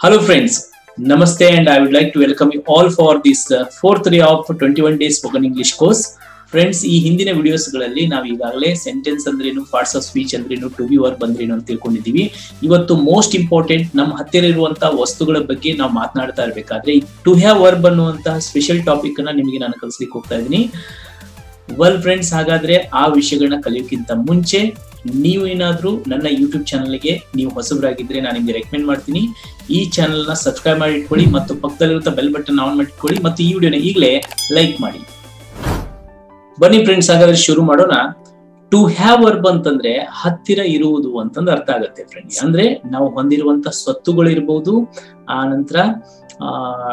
Hello friends, Namaste and I would like to welcome you all for this uh, fourth day of 21 days spoken English course. Friends ಈ ಹಿಂದಿನ ವಿಡಿಯೋಸ್ಗಳಲ್ಲಿ ನಾವು ಈಗಾಗಲೇ sentence ಅಂದ್ರೇನು parts of speech ಅಂದ್ರೇನು to be verb ಬಂದ್ರೇನು ಅಂತ ತಿಳ್ಕೊಂಡಿದೀವಿ ಇವತ್ತು ಮೋಸ್ಟ್ ಇಂಪಾರ್ಟೆಂಟ್ ನಮ್ಮ ಹತ್ತಿರ ಇರುವಂತಹ ವಸ್ತುಗಳ ಬಗ್ಗೆ ನಾವು ಮಾತನಾಡ್ತಾ ಇರಬೇಕಾದ್ರೆ ಟು ಹ್ಯಾವ್ ವರ್ಬ್ ಅನ್ನುವಂತಹ ಸ್ಪೆಷಲ್ ಟಾಪಿಕ್ ಅನ್ನ ನಿಮಗೆ ನಾನು ಕಲಿಸ್ಲಿಕ್ಕೆ ಹೋಗ್ತಾ ಇದ್ದೀನಿ ವೆಲ್ ಫ್ರೆಂಡ್ಸ್ ಹಾಗಾದ್ರೆ ಆ ವಿಷಯಗಳನ್ನ ಕಲಿಯೋಕ್ಕಿಂತ ಮುಂಚೆ ನೀವು ಏನಾದ್ರೂ ನನ್ನ ಯೂಟ್ಯೂಬ್ ಚಾನಲ್ಗೆ ನೀವು ಹೊಸಬರಾಗಿದ್ರೆ ನಾನು ನಿಮಗೆ ರೆಕಮೆಂಡ್ ಮಾಡ್ತೀನಿ ಈ ಚಾನಲ್ ನ ಸಬ್ಸ್ಕ್ರೈಬ್ ಮಾಡಿ ಇಟ್ಕೊಳ್ಳಿ ಮತ್ತು ಪಕ್ಕದಲ್ಲಿರುವ ಬೆಲ್ ಬಟನ್ ಆನ್ ಮಾಡಿ ಇಟ್ಕೊಳ್ಳಿ ಮತ್ತು ಈ ವಿಡಿಯೋನ ಈಗಲೇ ಲೈಕ್ ಮಾಡಿ ಬನ್ನಿ ಫ್ರೆಂಡ್ಸ್ ಹಾಗಾದ್ರೆ ಶುರು ಮಾಡೋಣ ಟು ಹ್ಯಾವ್ ವರ್ಬ್ ಅಂತಂದ್ರೆ ಹತ್ತಿರ ಇರುವುದು ಅಂತಂದು ಅರ್ಥ ಆಗುತ್ತೆ ಫ್ರೆಂಡ್ಸ್ ಅಂದ್ರೆ ನಾವು ಹೊಂದಿರುವಂತ ಸ್ವತ್ತುಗಳು ಇರಬಹುದು ಆ ನಂತರ ಆ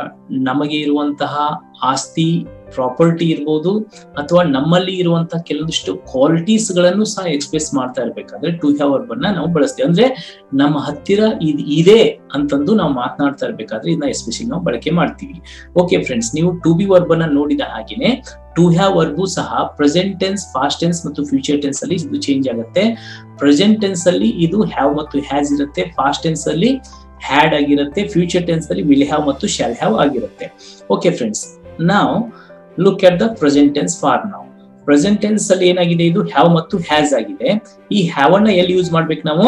ನಮಗೆ ಇರುವಂತಹ ಆಸ್ತಿ ಪ್ರಾಪರ್ಟಿ ಇರ್ಬೋದು ಅಥವಾ ನಮ್ಮಲ್ಲಿ ಇರುವಂತಹ ಕೆಲವೊಂದಿಷ್ಟು ಕ್ವಾಲಿಟೀಸ್ ಗಳನ್ನು ಸಹ ಎಕ್ಸ್ಪ್ರೆಸ್ ಮಾಡ್ತಾ ಇರ್ಬೇಕಾದ್ರೆ ಟು ಹ್ಯಾವ್ ವರ್ಬ್ ಅನ್ನ ನಾವು ಬಳಸ್ತೀವಿ ಅಂದ್ರೆ ನಮ್ಮ ಹತ್ತಿರ ಇದ್ ಇದೆ ಅಂತಂದು ನಾವು ಮಾತನಾಡ್ತಾ ಇರ್ಬೇಕಾದ್ರೆ ಇದನ್ನ ಎಸ್ಪೆಷಲಿ ನಾವು ಬಳಕೆ ಮಾಡ್ತೀವಿ ಓಕೆ ಫ್ರೆಂಡ್ಸ್ ನೀವು ಟು ಬಿ ವರ್ಬ್ ಅನ್ನ ನೋಡಿದ ಹಾಗೇನೆ ಟು ಹ್ಯಾವ್ ವರ್ಬು ಸಹ ಪ್ರೆಸೆಂಟ್ ಟೆನ್ಸ್ ಫಾಸ್ಟ್ ಟೆನ್ಸ್ ಮತ್ತು ಫ್ಯೂಚರ್ ಟೆನ್ಸ್ ಅಲ್ಲಿ ಇದು ಚೇಂಜ್ ಆಗುತ್ತೆ ಪ್ರೆಸೆಂಟ್ ಟೆನ್ಸ್ ಅಲ್ಲಿ ಇದು ಹ್ಯಾವ್ ಮತ್ತು ಹ್ಯಾಸ್ ಇರುತ್ತೆ ಫಾಸ್ಟ್ ಟೆನ್ಸ್ ಅಲ್ಲಿ ಹ್ಯಾಡ್ ಆಗಿರುತ್ತೆ ಫ್ಯೂಚರ್ ಟೆನ್ಸ್ ಅಲ್ಲಿ ವಿಲ್ ಹ್ಯಾವ್ ಮತ್ತು ಶಾಲ್ ಹ್ಯಾವ್ ಆಗಿರುತ್ತೆ ಓಕೆ ಫ್ರೆಂಡ್ಸ್ ನಾವು look at the present tense for ನಾವು ಪ್ರೆಸೆಂಟ್ ಟೆನ್ಸ್ ಅಲ್ಲಿ ಏನಾಗಿದೆ ಇದು ಹ್ಯಾವ್ ಮತ್ತು ಹ್ಯಾಸ್ ಆಗಿದೆ ಈ ಹ್ಯಾವ್ ಅನ್ನ ಎಲ್ಲಿ ಯೂಸ್ ಮಾಡ್ಬೇಕು ನಾವು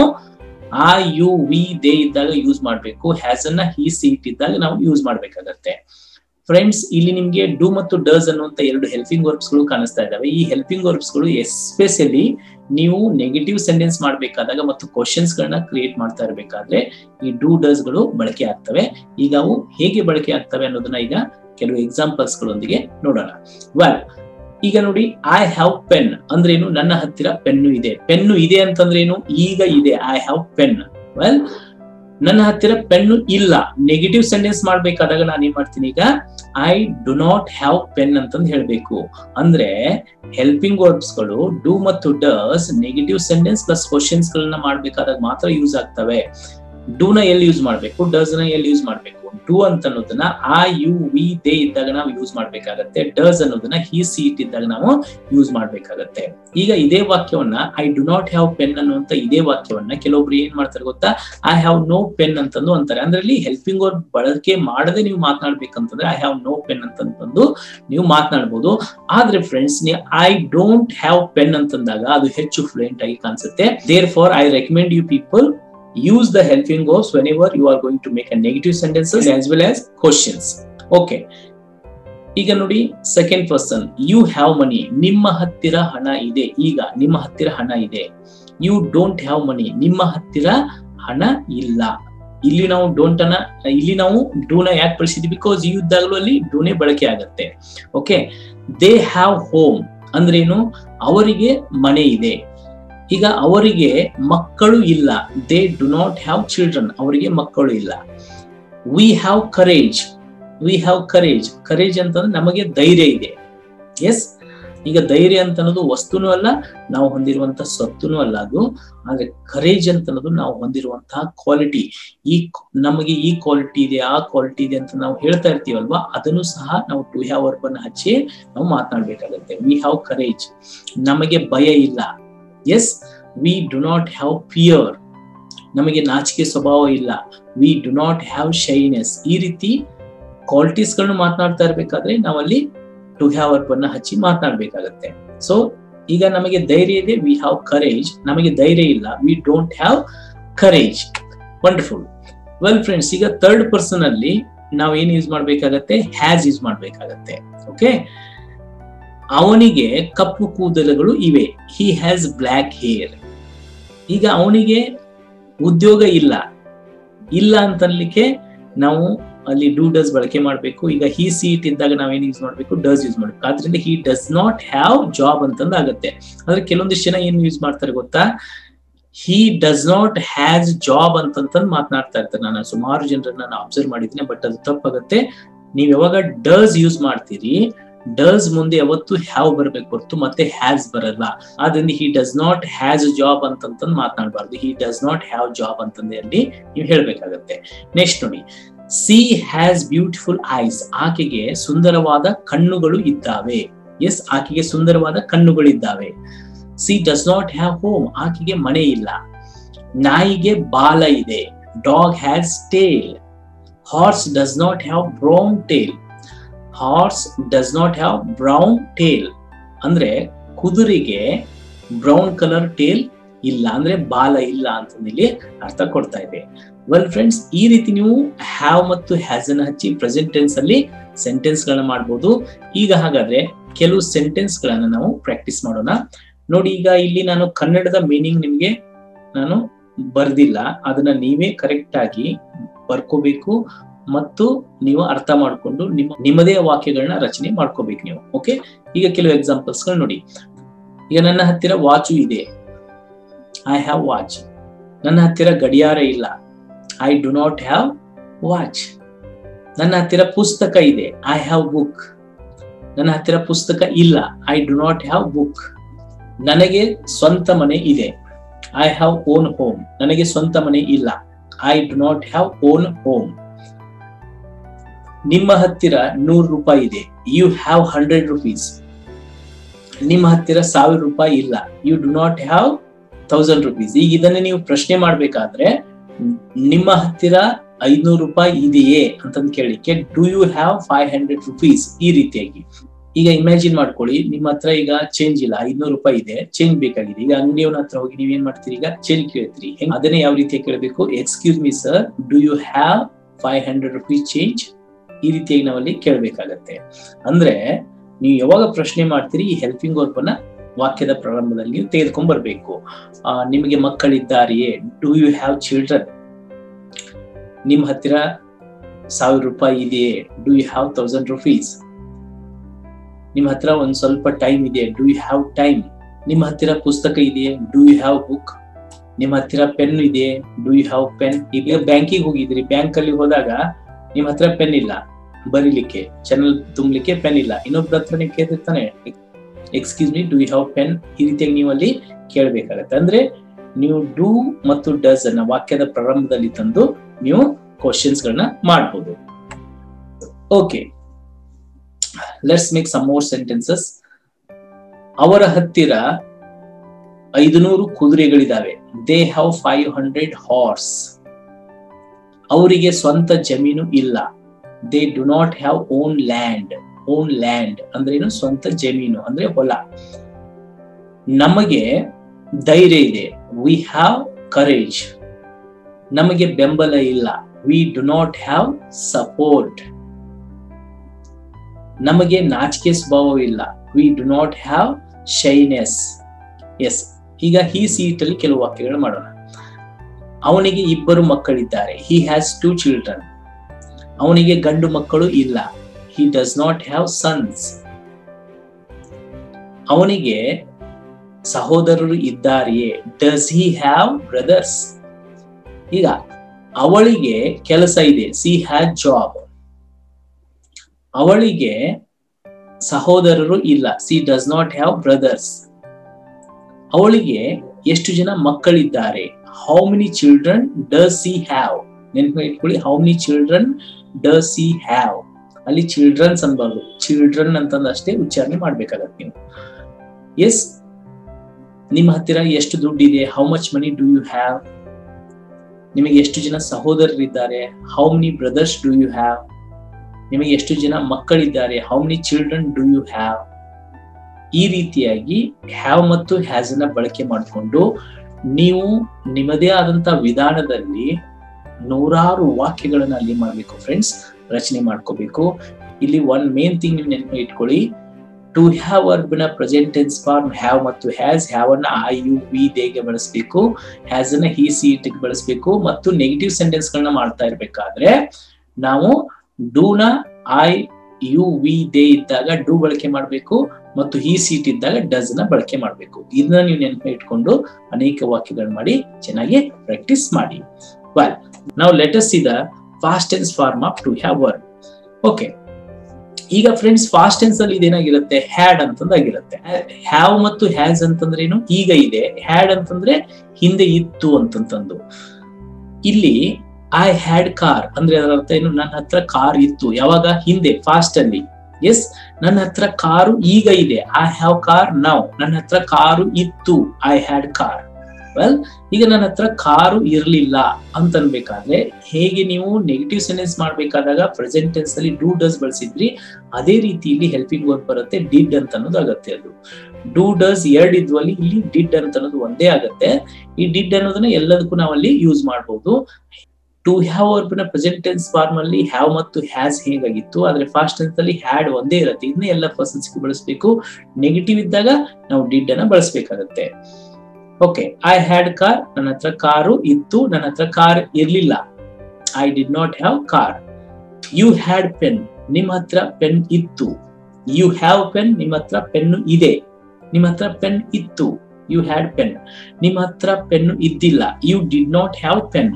ಆ ಯು ವಿ ದೇ ಇದ್ದಾಗ ಯೂಸ್ ಮಾಡ್ಬೇಕು ಹ್ಯಾಸ್ ಅನ್ನ ಹಿ ಸೀಟ್ ಇದ್ದಾಗ ನಾವು ಯೂಸ್ ಮಾಡ್ಬೇಕಾಗತ್ತೆ ಫ್ರೆಂಡ್ಸ್ ಇಲ್ಲಿ ನಿಮ್ಗೆ ಡೂ ಮತ್ತು ಡಸ್ ಅನ್ನುವಂತ ಎರಡು ಹೆಲ್ಪಿಂಗ್ ವರ್ಬ್ಸ್ ಗಳು ಕಾಣಿಸ್ತಾ ಇದಾವೆ ಈ ಹೆಲ್ಪಿಂಗ್ ವರ್ಬ್ಸ್ ಗಳು ಎಸ್ಪೆಷಲಿ ನೀವು ನೆಗೆಟಿವ್ ಸೆಂಟೆನ್ಸ್ ಮಾಡಬೇಕಾದಾಗ ಮತ್ತು ಕ್ವಶನ್ಸ್ ಗಳನ್ನ ಕ್ರಿಯೇಟ್ ಮಾಡ್ತಾ ಇರಬೇಕಾದ್ರೆ ಈ ಡೂ ಡಸ್ ಗಳು ಬಳಕೆ ಆಗ್ತವೆ ಈಗ ಅವು ಹೇಗೆ ಬಳಕೆ ಆಗ್ತವೆ ಅನ್ನೋದನ್ನ ಈಗ ಕೆಲವು ಎಕ್ಸಾಂಪಲ್ಸ್ ಗಳೊಂದಿಗೆ ನೋಡೋಣ ವೆಲ್ ಈಗ ನೋಡಿ ಐ ಹ್ಯಾವ್ ಪೆನ್ ಅಂದ್ರೇನು ನನ್ನ ಹತ್ತಿರ ಪೆನ್ನು ಇದೆ ಪೆನ್ನು ಇದೆ ಅಂತಂದ್ರೇನು ಈಗ ಇದೆ ಐ ಹ್ಯಾವ್ ಪೆನ್ ವೆಲ್ ನನ್ನ ಹತ್ತಿರ ಪೆನ್ನು ಇಲ್ಲ ನೆಗೆಟಿವ್ ಸೆಂಟೆನ್ಸ್ ಮಾಡ್ಬೇಕಾದಾಗ ನಾನು ಏನ್ ಮಾಡ್ತೀನಿ ಈಗ I do not have pen ಅಂತಂದು ಹೇಳ್ಬೇಕು ಅಂದ್ರೆ ಹೆಲ್ಪಿಂಗ್ ವರ್ಬ್ಸ್ ಗಳು ಡೂ ಮತ್ತು does negative sentence plus questions ಗಳನ್ನ ಮಾಡ್ಬೇಕಾದಾಗ ಮಾತ್ರ ಯೂಸ್ ಆಗ್ತವೆ ಡೂ ನ ಎಲ್ಲಿ ಯೂಸ್ ಮಾಡ್ಬೇಕು ಡಸ್ ನ ಎಲ್ಲಿ ಯೂಸ್ ಮಾಡ್ಬೇಕು ಡೂ ಅಂತ ಅನ್ನೋದನ್ನ ಆ ಯು ವಿ ದೇ ಇದ್ದಾಗ ನಾವು ಯೂಸ್ ಮಾಡ್ಬೇಕಾಗತ್ತೆ ಡಸ್ ಅನ್ನೋದನ್ನ ಹಿ ಸೀಟ್ ಇದ್ದಾಗ ನಾವು ಯೂಸ್ ಮಾಡ್ಬೇಕಾಗತ್ತೆ ಈಗ ಇದೇ ವಾಕ್ಯವನ್ನ I do not have pen ಅನ್ನುವಂತ ಇದೇ ವಾಕ್ಯವನ್ನ ಕೆಲವೊಬ್ರು ಏನ್ ಮಾಡ್ತಾರೆ ಗೊತ್ತಾ ಐ ಹ್ಯಾವ್ ನೋ ಪೆನ್ ಅಂತಂದು ಅಂತಾರೆ ಅಂದ್ರೆ ಅಲ್ಲಿ ಹೆಲ್ಪಿಂಗ್ ವರ್ಡ್ ಬಳಕೆ ಮಾಡದೆ ನೀವು ಮಾತನಾಡ್ಬೇಕಂತಂದ್ರೆ ಐ ಹ್ಯಾವ್ ನೋ ಪೆನ್ ಅಂತಂದು ನೀವು ಮಾತನಾಡ್ಬೋದು ಆದ್ರೆ ಫ್ರೆಂಡ್ಸ್ ನೀವು ಐ ಡೋಂಟ್ ಹ್ಯಾವ್ ಪೆನ್ ಅಂತಂದಾಗ ಅದು ಹೆಚ್ಚು ಫ್ಲೂಯೆಂಟ್ ಆಗಿ ಕಾಣಿಸುತ್ತೆ therefore I recommend you people use the helping verbs whenever you are going to make a negative sentences as well as questions okay ಈಗ ನೋಡಿ second person you have money ನಿಮ್ಮ ಹತ್ತಿರ ಹಣ ಇದೆ ಈಗ ನಿಮ್ಮ ಹತ್ತಿರ ಹಣ ಇದೆ ಯು ಡೋಂಟ್ ಹ್ಯಾವ್ ಮನಿ ನಿಮ್ಮ ಹತ್ತಿರ ಹಣ ಇಲ್ಲ ಇಲ್ಲಿ ನಾವು ಡೋಂಟ್ ಅನ್ನ ಇಲ್ಲಿ ನಾವು ಡೂನ ಯಾಕೆ ಬಳಸಿದ್ವಿ ಬಿಕಾಸ್ ಯು ಇದ್ದಾಗಲೂ ಅಲ್ಲಿ ಡೂನೇ ಬಳಕೆ ಆಗತ್ತೆ ಓಕೆ ದೇ ಹ್ಯಾವ್ ಹೋಮ್ ಅಂದ್ರೇನು ಅವರಿಗೆ ಮನೆ ಇದೆ ಈಗ ಅವರಿಗೆ ಮಕ್ಕಳು ಇಲ್ಲ they do not have children ಅವರಿಗೆ ಮಕ್ಕಳು ಇಲ್ಲ we have courage we have courage courage ಅಂತಂದ್ರೆ ನಮಗೆ ಧೈರ್ಯ ಇದೆ ಎಸ್ ಈಗ ಧೈರ್ಯ ಅಂತ ಅನ್ನೋದು ವಸ್ತುನೂ ಅಲ್ಲ ನಾವು ಹೊಂದಿರುವಂತಹ ಸತ್ತುನೂ ಅಲ್ಲ ಅದು ಆದ್ರೆ ಕರೇಜ್ ಅಂತ ಅನ್ನೋದು ನಾವು ಹೊಂದಿರುವಂತಹ ಕ್ವಾಲಿಟಿ ಈ ನಮಗೆ ಈ ಕ್ವಾಲಿಟಿ ಇದೆ ಆ ಕ್ವಾಲಿಟಿ ಇದೆ ಅಂತ ನಾವು ಹೇಳ್ತಾ ಇರ್ತೀವಲ್ವಾ ಅದನ್ನು ಸಹ ನಾವು ಟು ಹ್ಯಾವ್ ವರ್ಬ್ ಅನ್ನು ಹಚ್ಚಿ ನಾವು ಮಾತನಾಡ್ಬೇಕಾಗತ್ತೆ ವಿ ಹ್ಯಾವ್ ಕರೇಜ್ ನಮಗೆ ಭಯ ಇಲ್ಲ yes we do not have fear ನಮಗೆ ನಾಚಿಕೆ ಸ್ವಭಾವ ಇಲ್ಲ we do not have shyness ಈ ರೀತಿ ಕ್ವಾಲಿಟೀಸ್ ಗಳನ್ನು ಮಾತನಾಡ್ತಾ ಇರ್ಬೇಕಾದ್ರೆ ನಾವಲ್ಲಿ ಟು ಹ್ಯಾವ್ ವರ್ಬ್ ಅನ್ನ ಹಚ್ಚಿ ಮಾತನಾಡ್ಬೇಕಾಗತ್ತೆ ಸೊ ಈಗ ನಮಗೆ ಧೈರ್ಯ ಇದೆ ವಿ ಹ್ಯಾವ್ ಕರೇಜ್ ನಮಗೆ ಧೈರ್ಯ ಇಲ್ಲ we don't have courage wonderful well friends ಈಗ ಥರ್ಡ್ ಪರ್ಸನ್ ಅಲ್ಲಿ ನಾವು ಏನ್ ಯೂಸ್ ಮಾಡ್ಬೇಕಾಗತ್ತೆ ಹ್ಯಾಸ್ ಯೂಸ್ ಮಾಡ್ಬೇಕಾಗತ್ತೆ ಓಕೆ ಅವನಿಗೆ ಕಪ್ಪು ಕೂದಲುಗಳು ಇವೆ ಹಿ ಹ್ಯಾಸ್ ಬ್ಲ್ಯಾಕ್ ಹೇರ್ ಈಗ ಅವನಿಗೆ ಉದ್ಯೋಗ ಇಲ್ಲ ಇಲ್ಲ ಅಂತನ್ಲಿಕ್ಕೆ ನಾವು ಅಲ್ಲಿ ಡೂ ಡಸ್ ಬಳಕೆ ಮಾಡಬೇಕು ಈಗ ಹಿ ಸೀಟ್ ಇದ್ದಾಗ ನಾವೇನು ಯೂಸ್ ಮಾಡಬೇಕು ಡಸ್ ಯೂಸ್ ಮಾಡಬೇಕು ಆದ್ರಿಂದ he does not have job ಅಂತಂದ ಆಗುತ್ತೆ ಆದ್ರೆ ಕೆಲವೊಂದಿಷ್ಟು ಜನ ಏನ್ ಯೂಸ್ ಮಾಡ್ತಾರೆ ಗೊತ್ತಾ he does not has job ಅಂತಂತಂದು ಮಾತನಾಡ್ತಾ ಇರ್ತಾರೆ ನಾನು ಸುಮಾರು ಜನರನ್ನ ನಾನು ಅಬ್ಸರ್ವ್ ಮಾಡಿದ್ದೀನಿ ಬಟ್ ಅದು ತಪ್ಪಾಗುತ್ತೆ ನೀವ್ ಯಾವಾಗ ಡಸ್ ಯೂಸ್ ಮಾಡ್ತೀರಿ ಡಸ್ ಮುಂದೆ ಯಾವತ್ತು ಹ್ಯಾವ್ ಬರ್ಬೇಕು ಹೊರತು ಮತ್ತೆ ಹ್ಯಾಸ್ ಬರಲ್ಲ ಆದ್ರಿಂದ he does not has job ಅಂತಂತಂದು ಮಾತನಾಡಬಾರ್ದು he does not have job ಅಂತಂದ್ರೆ ಅಲ್ಲಿ ನೀವು ಹೇಳ್ಬೇಕಾಗತ್ತೆ ನೆಕ್ಸ್ಟ್ ನೋಡಿ ಸಿ ಹ್ಯಾಸ್ ಬ್ಯೂಟಿಫುಲ್ ಐಸ್ ಆಕೆಗೆ ಸುಂದರವಾದ ಕಣ್ಣುಗಳು ಇದ್ದಾವೆ ಎಸ್ ಆಕೆಗೆ ಸುಂದರವಾದ ಕಣ್ಣುಗಳಿದ್ದಾವೆ she does not have home ಆಕೆಗೆ ಮನೆ ಇಲ್ಲ ನಾಯಿಗೆ ಬಾಲ ಇದೆ dog has tail horse does not have brown tail horse does not have brown tail ಅಂದ್ರೆ ಕುದುರೆಗೆ ಬ್ರೌನ್ ಕಲರ್ ಟೇಲ್ ಇಲ್ಲ ಅಂದ್ರೆ ಬಾಲ ಇಲ್ಲ ಅಂತ ಇಲ್ಲಿ ಅರ್ಥ ಕೊಡ್ತಾ ಇದೆ ವೆಲ್ ಫ್ರೆಂಡ್ಸ್ ಈ ರೀತಿ ನೀವು ಹ್ಯಾವ್ ಮತ್ತು ಹ್ಯಾಸ್ ಅನ್ನ ಹಚ್ಚಿ ಪ್ರೆಸೆಂಟ್ ಟೆನ್ಸ್ ಅಲ್ಲಿ ಸೆಂಟೆನ್ಸ್ ಗಳನ್ನ ಮಾಡಬಹುದು ಈಗ ಹಾಗಾದ್ರೆ ಕೆಲವು ಸೆಂಟೆನ್ಸ್ ಗಳನ್ನ ನಾವು ಪ್ರಾಕ್ಟೀಸ್ ಮಾಡೋಣ ನೋಡಿ ಈಗ ಇಲ್ಲಿ ನಾನು ಕನ್ನಡದ ಮೀನಿಂಗ್ ನಿಮ್ಗೆ ನಾನು ಬರ್ದಿಲ್ಲ ಅದನ್ನ ನೀವೇ ಕರೆಕ್ಟ್ ಆಗಿ ಬರ್ಕೋಬೇಕು ಮತ್ತು ನೀವು ಅರ್ಥ ಮಾಡ್ಕೊಂಡು ನಿಮ್ಮ ನಿಮ್ಮದೇ ವಾಕ್ಯಗಳನ್ನ ರಚನೆ ಮಾಡ್ಕೋಬೇಕು ನೀವು ಓಕೆ ಈಗ ಕೆಲವು ಎಕ್ಸಾಂಪಲ್ಸ್ ಗಳು ನೋಡಿ ಈಗ ನನ್ನ ಹತ್ತಿರ ವಾಚು ಇದೆ ಐ ಹ್ಯಾವ್ ವಾಚ್ ನನ್ನ ಹತ್ತಿರ ಗಡಿಯಾರ ಇಲ್ಲ I do not have watch ನನ್ನ ಹತ್ತಿರ ಪುಸ್ತಕ ಇದೆ ಐ ಹ್ಯಾವ್ ಬುಕ್ ನನ್ನ ಹತ್ತಿರ ಪುಸ್ತಕ ಇಲ್ಲ I do not have book ನನಗೆ ಸ್ವಂತ ಮನೆ ಇದೆ ಐ ಹ್ಯಾವ್ ಓನ್ ಹೋಮ್ ನನಗೆ ಸ್ವಂತ ಮನೆ ಇಲ್ಲ I do not have own home ನಿಮ್ಮ ಹತ್ತಿರ ನೂರು ರೂಪಾಯಿ ಇದೆ ಯು ಹ್ಯಾವ್ ಹಂಡ್ರೆಡ್ ರುಪೀಸ್ ನಿಮ್ಮ ಹತ್ತಿರ ಸಾವಿರ ರೂಪಾಯಿ ಇಲ್ಲ you do not have thousand rupees ಈಗ ಇದನ್ನ ನೀವು ಪ್ರಶ್ನೆ ಮಾಡ್ಬೇಕಾದ್ರೆ ನಿಮ್ಮ ಹತ್ತಿರ ಐದ್ನೂರು ರೂಪಾಯಿ ಇದೆಯೇ ಅಂತಂದು ಕೇಳಿಕ್ಕೆ do you have five hundred rupees ಈ ರೀತಿಯಾಗಿ ಈಗ ಇಮ್ಯಾಜಿನ್ ಮಾಡ್ಕೊಳ್ಳಿ ನಿಮ್ಮ ಹತ್ರ ಈಗ ಚೇಂಜ್ ಇಲ್ಲ ಐದ್ನೂರು ರೂಪಾಯಿ ಇದೆ ಚೇಂಜ್ ಬೇಕಾಗಿದೆ ಈಗ ಅಂಗಡಿಯವನ ಹತ್ರ ಹೋಗಿ ನೀವ್ ಏನ್ ಮಾಡ್ತೀರಿ ಈಗ ಚೇಂಜ್ ಕೇಳ್ತೀರಿ ಹೆಂಗ್ ಅದನ್ನೇ ಯಾವ ರೀತಿ ಕೇಳಬೇಕು excuse me sir do you have five hundred rupees change ಈ ರೀತಿಯಾಗಿ ನಾವಲ್ಲಿ ಕೇಳಬೇಕಾಗತ್ತೆ ಅಂದ್ರೆ ನೀವು ಯಾವಾಗ ಪ್ರಶ್ನೆ ಮಾಡ್ತೀರಿ ಈ ಹೆಲ್ಪಿಂಗ್ ವರ್ಬನ್ನ ವಾಕ್ಯದ ಪ್ರಾರಂಭದಲ್ಲಿ ನೀವು ತೆಗೆದುಕೊಂಡ್ ಬರ್ಬೇಕು ಆ ನಿಮಗೆ ಮಕ್ಕಳಿದ್ದಾರೆಯೇ ಡು ಯು ಹ್ಯಾವ್ ಚಿಲ್ಡ್ರನ್ ನಿಮ್ ಹತ್ತಿರ ಸಾವಿರ ರೂಪಾಯಿ ಇದೆಯೇ do you have thousand rupees ನಿಮ್ ಹತ್ರ ಒಂದ್ ಸ್ವಲ್ಪ ಟೈಮ್ ಇದೆ ಡು ಯು ಹ್ಯಾವ್ ಟೈಮ್ ನಿಮ್ಮ ಹತ್ತಿರ ಪುಸ್ತಕ ಇದೆಯೇ ಡು ಯು ಹ್ಯಾವ್ ಬುಕ್ ನಿಮ್ಮ ಹತ್ತಿರ ಪೆನ್ ಇದೆ ಡು ಯು ಹ್ಯಾವ್ ಪೆನ್ ಈಗ ಬ್ಯಾಂಕಿಗೆ ಹೋಗಿದ್ರಿ ಬ್ಯಾಂಕ್ ಅಲ್ಲಿ ಹೋದಾಗ ನಿಮ್ ಹತ್ರ ಪೆನ್ ಇಲ್ಲ ಬರೀಲಿಕ್ಕೆ ಚಾನಲ್ ತುಂಬಲಿಕ್ಕೆ ಪೆನ್ ಇಲ್ಲ ಇನ್ನೊಬ್ರ ಹತ್ರ ನೀವು ಕೇಳ್ತಿರ್ತಾನೆ excuse me do you have pen ಈ ರೀತಿಯಾಗಿ ನೀವು ಅಲ್ಲಿ ಕೇಳಬೇಕಾಗತ್ತೆ ಅಂದ್ರೆ ನೀವು ಡೂ ಮತ್ತು ಡಸ್ ಅನ್ನ ವಾಕ್ಯದ ಪ್ರಾರಂಭದಲ್ಲಿ ತಂದು ನೀವು ಕ್ವಶನ್ಸ್ ಗಳನ್ನ ಮಾಡಬಹುದು okay let's make some more sentences ಅವರ ಹತ್ತಿರ ಐದುನೂರು ಕುದುರೆಗಳಿದಾವೆ they have five hundred horse ಅವರಿಗೆ ಸ್ವಂತ ಜಮೀನು ಇಲ್ಲ they do not have own land own land ಅಂದ್ರೆ ಏನು ಸ್ವಂತ ಜಮೀನು ಅಂದ್ರೆ ಹೊಲ ನಮಗೆ ಧೈರ್ಯ ಇದೆ ವಿ ಹ್ಯಾವ್ ಕರೇಜ್ ನಮಗೆ ಬೆಂಬಲ ಇಲ್ಲ we do not have support ನಮಗೆ ನಾಚಿಕೆ ಸ್ವಭಾವ ಇಲ್ಲ we do not have shyness yes ಈಗ ಈ ಸೀಟ್ ಅಲ್ಲಿ ಕೆಲವು ವಾಕ್ಯಗಳು ಮಾಡೋಣ ಅವನಿಗೆ ಇಬ್ಬರು ಮಕ್ಕಳಿದ್ದಾರೆ ಹಿ ಹ್ಯಾಸ್ ಟೂ ಚಿಲ್ಡ್ರನ್ ಅವನಿಗೆ ಗಂಡು ಮಕ್ಕಳು ಇಲ್ಲ he does not have sons ಅವನಿಗೆ ಸಹೋದರರು ಇದ್ದಾರೆಯೇ ಡಸ್ ಹಿ ಹ್ಯಾವ್ ಬ್ರದರ್ಸ್ ಈಗ ಅವಳಿಗೆ ಕೆಲಸ ಇದೆ ಸಿ ಹ್ಯಾಸ್ ಜಾಬ್ ಅವಳಿಗೆ ಸಹೋದರರು ಇಲ್ಲ she does not have brothers ಅವಳಿಗೆ ಎಷ್ಟು ಜನ ಮಕ್ಕಳಿದ್ದಾರೆ how many children does she have ನೆನ್ಪು ಇಟ್ಕೊಳ್ಳಿ how many children does she have ಅಲ್ಲಿ ಚಿಲ್ಡ್ರನ್ಸ್ ಅನ್ಬಾರ್ದು ಚಿಲ್ಡ್ರನ್ ಅಂತಂದ ಅಷ್ಟೇ ಉಚ್ಚಾರಣೆ ಮಾಡ್ಬೇಕಾಗತ್ತೆ ನೀವು ಎಸ್ ನಿಮ್ಮ ಹತ್ತಿರ ಎಷ್ಟು ದುಡ್ಡಿದೆ how much money do you have ನಿಮಗೆ ಎಷ್ಟು ಜನ ಸಹೋದರರಿದ್ದಾರೆ how many brothers do you have ನಿಮಗೆ ಎಷ್ಟು ಜನ ಮಕ್ಕಳಿದ್ದಾರೆ how many children do you have ಈ ರೀತಿಯಾಗಿ ಹ್ಯಾವ್ ಮತ್ತು ಹ್ಯಾಸ್ ಅನ್ನ ಬಳಕೆ ಮಾಡಿಕೊಂಡು ನೀವು ನಿಮ್ಮದೇ ಆದಂತ ವಿಧಾನದಲ್ಲಿ ನೂರಾರು ವಾಕ್ಯಗಳನ್ನ ಅಲ್ಲಿ ಮಾಡಬೇಕು ಫ್ರೆಂಡ್ಸ್ ರಚನೆ ಮಾಡ್ಕೋಬೇಕು ಇಲ್ಲಿ ಒನ್ ಮೇನ್ ಥಿಂಗ್ ನೀವು ನೆನಪು ಇಟ್ಕೊಳ್ಳಿ ಟು ಹ್ಯಾವ್ ವರ್ಬ್ನ ಪ್ರೆಸೆಂಟ್ ಟೆನ್ಸ್ ಫಾರ್ಮ್ ಹ್ಯಾವ್ ಮತ್ತು ಹ್ಯಾಸ್ ಹ್ಯಾವ್ ಅನ್ನ ಐ ಯು ವಿ ದೇಗೆ ಬಳಸಬೇಕು ಹ್ಯಾಸ್ ಅನ್ನ ಹಿ ಸಿ ಟಿಗೆ ಬಳಸಬೇಕು ಮತ್ತು ನೆಗೆಟಿವ್ ಸೆಂಟೆನ್ಸ್ ಗಳನ್ನ ಮಾಡ್ತಾ ಇರ್ಬೇಕಾದ್ರೆ ನಾವು ಡೂನ ಐ ಯು ವಿ ದೇ ಇದ್ದಾಗ ಡೂ ಬಳಕೆ ಮಾಡಬೇಕು ಮತ್ತು ಹಿ ಸೀಟ್ ಇದ್ದಾಗ ಡಸ್ ನ ಬಳಕೆ ಮಾಡಬೇಕು ಇದನ್ನ ನೀವು ನೆನಪು ಇಟ್ಕೊಂಡು ಅನೇಕ ವಾಕ್ಯಗಳು ಮಾಡಿ ಚೆನ್ನಾಗಿ ಪ್ರಾಕ್ಟೀಸ್ ಮಾಡಿ ವೆಲ್ ನಾವು let us the past tense form of to have word okay ಈಗ ಫ್ರೆಂಡ್ಸ್ ಫಾಸ್ಟ್ ಟೆನ್ಸ್ ಅಲ್ಲಿ ಇದೇನಾಗಿರುತ್ತೆ ಹ್ಯಾಡ್ ಅಂತಂದಾಗಿರುತ್ತೆ ಹ್ಯಾವ್ ಮತ್ತು ಹ್ಯಾಸ್ ಅಂತಂದ್ರೆ ಏನು ಈಗ ಇದೆ ಹ್ಯಾಡ್ ಅಂತಂದ್ರೆ ಹಿಂದೆ ಇತ್ತು ಅಂತಂತಂದು ಇಲ್ಲಿ ಐ ಹ್ಯಾಡ್ ಕಾರ್ ಅಂದ್ರೆ ಅದರ ಅರ್ಥ ಏನು ನನ್ನ ಹತ್ರ ಕಾರ್ ಇತ್ತು ಯಾವಾಗ ಹಿಂದೆ ಫಾಸ್ಟ್ ಅಲ್ಲಿ ಎಸ್ ನನ್ನ ಹತ್ರ ಕಾರು ಈಗ ಇದೆ ಐ ಹ್ಯಾವ್ ಕಾರ್ ನೌ ನನ್ನ ಹತ್ರ ಕಾರು ಇತ್ತು ಐ ಹ್ಯಾಡ್ ಕಾರ್ ವೆಲ್ ಈಗ ನನ್ನ ಹತ್ರ ಕಾರು ಇರ್ಲಿಲ್ಲ ಅಂತ ಅನ್ಬೇಕಾದ್ರೆ ಹೇಗೆ ನೀವು ನೆಗೆಟಿವ್ ಸೆಂಟೆನ್ಸ್ ಮಾಡ್ಬೇಕಾದಾಗ ಪ್ರೆಸೆಂಟ್ ಟೆನ್ಸ್ ಅಲ್ಲಿ ಡೂ ಡಸ್ ಬಳಸಿದ್ರಿ ಅದೇ ರೀತಿ ಇಲ್ಲಿ ಹೆಲ್ಪಿಂಗ್ ವರ್ಕ್ ಬರುತ್ತೆ ಡಿಡ್ ಅಂತ ಅನ್ನೋದು ಆಗತ್ತೆ ಅದು ಡೂ ಡಸ್ ಎರಡ್ ಇದ್ವಲ್ಲಿ ಇಲ್ಲಿ ಡಿಡ್ ಅಂತ ಅನ್ನೋದು ಒಂದೇ ಆಗತ್ತೆ ಈ ಡಿಡ್ ಅನ್ನೋದನ್ನ ಎಲ್ಲದಕ್ಕೂ ನಾವಲ್ಲಿ ಯೂಸ್ ಮಾಡಬಹುದು ಟು ಹ್ಯಾವ್ ವರ್ಬ್ನ ಪ್ರೆಸೆಂಟ್ ಟೆನ್ಸ್ ಫಾರ್ಮ್ ಅಲ್ಲಿ ಹ್ಯಾವ್ ಮತ್ತು ಹ್ಯಾಸ್ ಹೇಗಾಗಿತ್ತು ಆದ್ರೆ ಫಾಸ್ಟ್ ಟೆನ್ಸ್ ಅಲ್ಲಿ ಹ್ಯಾಡ್ ಒಂದೇ ಇರುತ್ತೆ ಇದನ್ನ ಎಲ್ಲ ಪರ್ಸನ್ಸ್ ಬಳಸಬೇಕು ನೆಗೆಟಿವ್ ಇದ್ದಾಗ ನಾವು ಡಿಡ್ ಅನ್ನ ಬಳಸಬೇಕಾಗತ್ತೆ ಓಕೆ ಐ ಹ್ಯಾಡ್ ಕಾರ್ ನನ್ನ ಹತ್ರ ಕಾರು ಇತ್ತು ನನ್ನ ಹತ್ರ ಕಾರ್ ಇರ್ಲಿಲ್ಲ I did not have car you had pen ನಿಮ್ಮ ಹತ್ರ ಪೆನ್ ಇತ್ತು ಯು ಹ್ಯಾವ್ ಪೆನ್ ನಿಮ್ಮ ಹತ್ರ ಪೆನ್ ಇದೆ ನಿಮ್ಮ ಹತ್ರ ಪೆನ್ ಇತ್ತು ಯು ಹ್ಯಾಡ್ ಪೆನ್ ನಿಮ್ಮ ಹತ್ರ ಪೆನ್ ಇದ್ದಿಲ್ಲ you did not have pen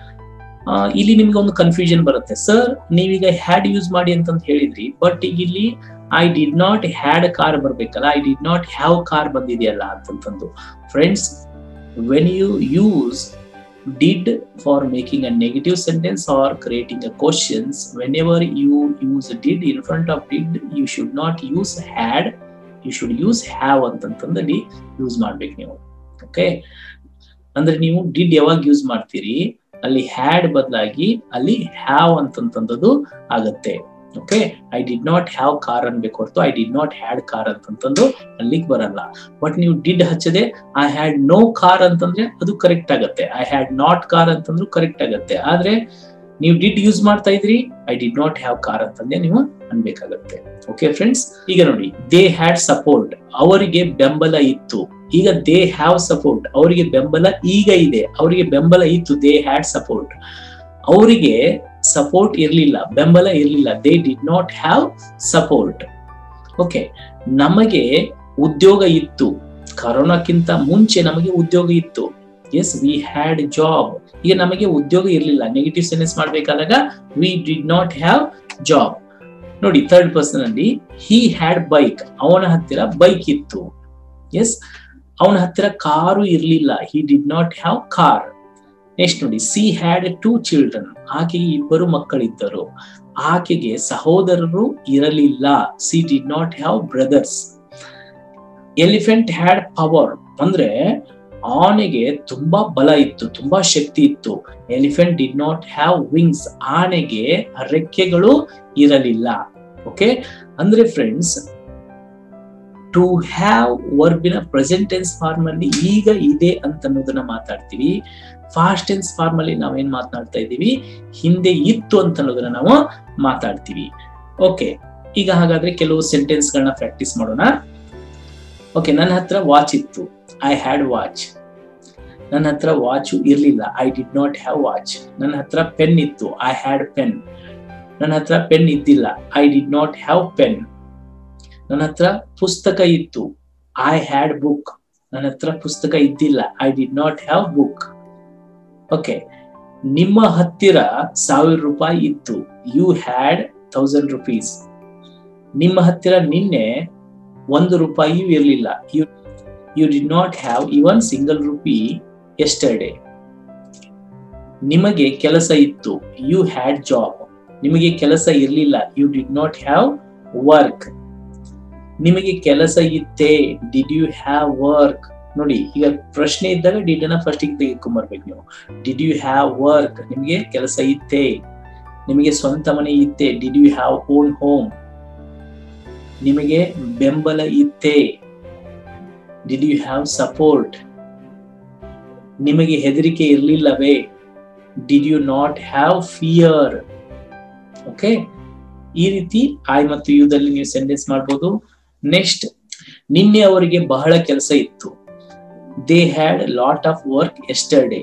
ಇಲ್ಲಿ ನಿಮ್ಗೆ ಒಂದು ಕನ್ಫ್ಯೂಷನ್ ಬರುತ್ತೆ ಸರ್ ನೀವೀಗ ಹ್ಯಾಡ್ ಯೂಸ್ ಮಾಡಿ ಅಂತಂತ ಹೇಳಿದ್ರಿ ಬಟ್ ಈಗ ಇಲ್ಲಿ I did not had car ಬರ್ಬೇಕಲ್ಲ I did not have car ಬಂದಿದೆಯಲ್ಲ ಅಂತಂತಂದು friends when you use did for making a negative sentence or creating a questions whenever you use did in front of did you should not use had you should use have ಅಂತಂತಂದಲ್ಲಿ use ಮಾಡ್ಬೇಕು ನೀವು okay ಅಂದ್ರೆ ನೀವು did ಯಾವಾಗ use ಮಾಡ್ತೀರಿ ಅಲ್ಲಿ had ಬದಲಾಗಿ ಅಲ್ಲಿ ಹ್ಯಾವ್ ಅಂತಂತಂದದು ಆಗತ್ತೆ okay I did not have car ಅನ್ಬೇಕು ಹೊರತು I did not had car ಅಂತಂತಂದು ಅಲ್ಲಿಗೆ ಬರಲ್ಲ ಬಟ್ ನೀವು ಡಿಡ್ ಹಚ್ಚದೆ ಐ ಹ್ಯಾಡ್ ನೋ ಕಾರ್ ಅಂತಂದ್ರೆ ಅದು ಕರೆಕ್ಟ್ ಆಗತ್ತೆ ಐ ಹ್ಯಾಡ್ ನಾಟ್ ಕಾರ್ ಅಂತಂದ್ರು ಕರೆಕ್ಟ್ ಆಗತ್ತೆ ಆದ್ರೆ ನೀವು ಡಿಡ್ ಯೂಸ್ ಮಾಡ್ತಾ ಇದ್ರಿ I did not have car ಅಂತಂದ್ರೆ ನೀವು ಅನ್ಬೇಕಾಗತ್ತೆ ಓಕೆ ಫ್ರೆಂಡ್ಸ್ ಈಗ ನೋಡಿ ದೇ ಹ್ಯಾಡ್ ಸಪೋರ್ಟ್ ಅವರಿಗೆ ಬೆಂಬಲ ಇತ್ತು ಈಗ ದೇ ಹ್ಯಾವ್ ಸಪೋರ್ಟ್ ಅವರಿಗೆ ಬೆಂಬಲ ಈಗ ಇದೆ ಅವರಿಗೆ ಬೆಂಬಲ ಇತ್ತು ದೇ ಹ್ಯಾಡ್ ಸಪೋರ್ಟ್ ಅವರಿಗೆ ಸಪೋರ್ಟ್ ಇರ್ಲಿಲ್ಲ ಬೆಂಬಲ ಇರ್ಲಿಲ್ಲ they did not have support okay ನಮಗೆ ಉದ್ಯೋಗ ಇತ್ತು ಕರೋನಾಕ್ಕಿಂತ ಮುಂಚೆ ನಮಗೆ ಉದ್ಯೋಗ ಇತ್ತು ಎಸ್ ವಿ ಹ್ಯಾಡ್ ಜಾಬ್ ಈಗ ನಮಗೆ ಉದ್ಯೋಗ ಇರ್ಲಿಲ್ಲ ನೆಗೆಟಿವ್ ಸೆನ್ಸ್ ಮಾಡ್ಬೇಕಾದಾಗ we did not have job ನೋಡಿ ಥರ್ಡ್ ಪರ್ಸನ್ ಅಲ್ಲಿ ಹಿ ಹ್ಯಾಡ್ ಬೈಕ್ ಅವನ ಹತ್ತಿರ ಬೈಕ್ ಇತ್ತು ಎಸ್ ಅವನ ಹತ್ತಿರ ಕಾರು ಇರ್ಲಿಲ್ಲ he did not have car next ನೋಡಿ ಸಿ ಹ್ಯಾಡ್ ಟೂ ಚಿಲ್ಡ್ರನ್ ಆಕೆಗೆ ಇಬ್ಬರು ಮಕ್ಕಳಿದ್ದರು ಆಕೆಗೆ ಸಹೋದರರು ಇರಲಿಲ್ಲ she did not have brothers elephant had power ಅಂದ್ರೆ ಆನೆಗೆ ತುಂಬಾ ಬಲ ಇತ್ತು ತುಂಬಾ ಶಕ್ತಿ ಇತ್ತು elephant did not have wings ಆನೆಗೆ ರೆಕ್ಕೆಗಳು ಇರಲಿಲ್ಲ ಓಕೆ ಅಂದ್ರೆ ಫ್ರೆಂಡ್ಸ್ ಟು ಹ್ಯಾವ್ ವರ್ಬಿನ ಪ್ರೆಸೆಂಟ್ ಟೆನ್ಸ್ ಫಾರ್ಮ್ ಅಲ್ಲಿ ಈಗ ಇದೆ ಅಂತ ಅನ್ನೋದನ್ನ ಮಾತಾಡ್ತೀವಿ ಫಾಸ್ಟ್ ಟೆನ್ಸ್ ಫಾರ್ಮ್ ಅಲ್ಲಿ ನಾವೇನ್ ಮಾತನಾಡ್ತಾ ಇದ್ದೀವಿ ಹಿಂದೆ ಇತ್ತು ಅಂತ ಅನ್ನೋದನ್ನ ನಾವು ಮಾತಾಡ್ತೀವಿ ಓಕೆ ಈಗ ಹಾಗಾದ್ರೆ ಕೆಲವು ಸೆಂಟೆನ್ಸ್ ಗಳನ್ನ ಪ್ರಾಕ್ಟೀಸ್ ಮಾಡೋಣ ಓಕೆ ನನ್ನ ಹತ್ರ ವಾಚ್ ಇತ್ತು ಐ ಹ್ಯಾಡ್ ವಾಚ್ ನನ್ನ ಹತ್ರ ವಾಚು ಇರ್ಲಿಲ್ಲ I did not have watch ನನ್ನ ಹತ್ರ ಪೆನ್ ಇತ್ತು ಐ ಹ್ಯಾಡ್ ಪೆನ್ ನನ್ನ ಹತ್ರ ಪೆನ್ ಇದ್ದಿಲ್ಲ I did not have pen ನನ್ನ ಹತ್ರ ಪುಸ್ತಕ ಇತ್ತು ಐ ಹ್ಯಾಡ್ ಬುಕ್ ನನ್ನ ಹತ್ರ ಪುಸ್ತಕ ಇದ್ದಿಲ್ಲ I did not have book okay ನಿಮ್ಮ ಹತ್ತಿರ ಸಾವಿರ ರೂಪಾಯಿ ಇತ್ತು ಯು ಹ್ಯಾಡ್ ಥೌಸಂಡ್ ರುಪೀಸ್ ನಿಮ್ಮ ಹತ್ತಿರ ನಿನ್ನೆ ಒಂದು ರೂಪಾಯಿಯೂ ಇರಲಿಲ್ಲ you you did not have even single rupee yesterday ನಿಮಗೆ ಕೆಲಸ ಇತ್ತು ಯು ಹ್ಯಾಡ್ ಜಾಬ್ ನಿಮಗೆ ಕೆಲಸ ಇರಲಿಲ್ಲ you did not have work ನಿಮಗೆ ಕೆಲಸ ಇತ್ತೇ ಡಿಡ್ ಯು ಹ್ಯಾವ್ ವರ್ಕ್ ನೋಡಿ ಈಗ ಪ್ರಶ್ನೆ ಇದ್ದಾಗ ಡಿಡ್ ಅನ್ನ ಫಸ್ಟ್ ತೆಗೆದುಕೊಂಡ್ಬರ್ಬೇಕು ನೀವು ಡಿಡ್ ಯು ಹ್ಯಾವ್ ವರ್ಕ್ ನಿಮಗೆ ಕೆಲಸ ಇತ್ತೇ ನಿಮಗೆ ಸ್ವಂತ ಮನೆ ಇತ್ತೇ did you have own home ನಿಮಗೆ ಬೆಂಬಲ ಇತ್ತೇ ಡಿಡ್ ಯು ಹ್ಯಾವ್ ಸಪೋರ್ಟ್ ನಿಮಗೆ ಹೆದರಿಕೆ ಇರಲಿಲ್ಲವೇ did you not have fear okay ಈ ರೀತಿ ಐ ಮತ್ತು ಯುದಲ್ಲಿ ನೀವು ಸೆಂಟೆನ್ಸ್ ಮಾಡ್ಬೋದು ನೆಕ್ಸ್ಟ್ ನಿನ್ನೆ ಅವರಿಗೆ ಬಹಳ ಕೆಲಸ ಇತ್ತು they had lot of work yesterday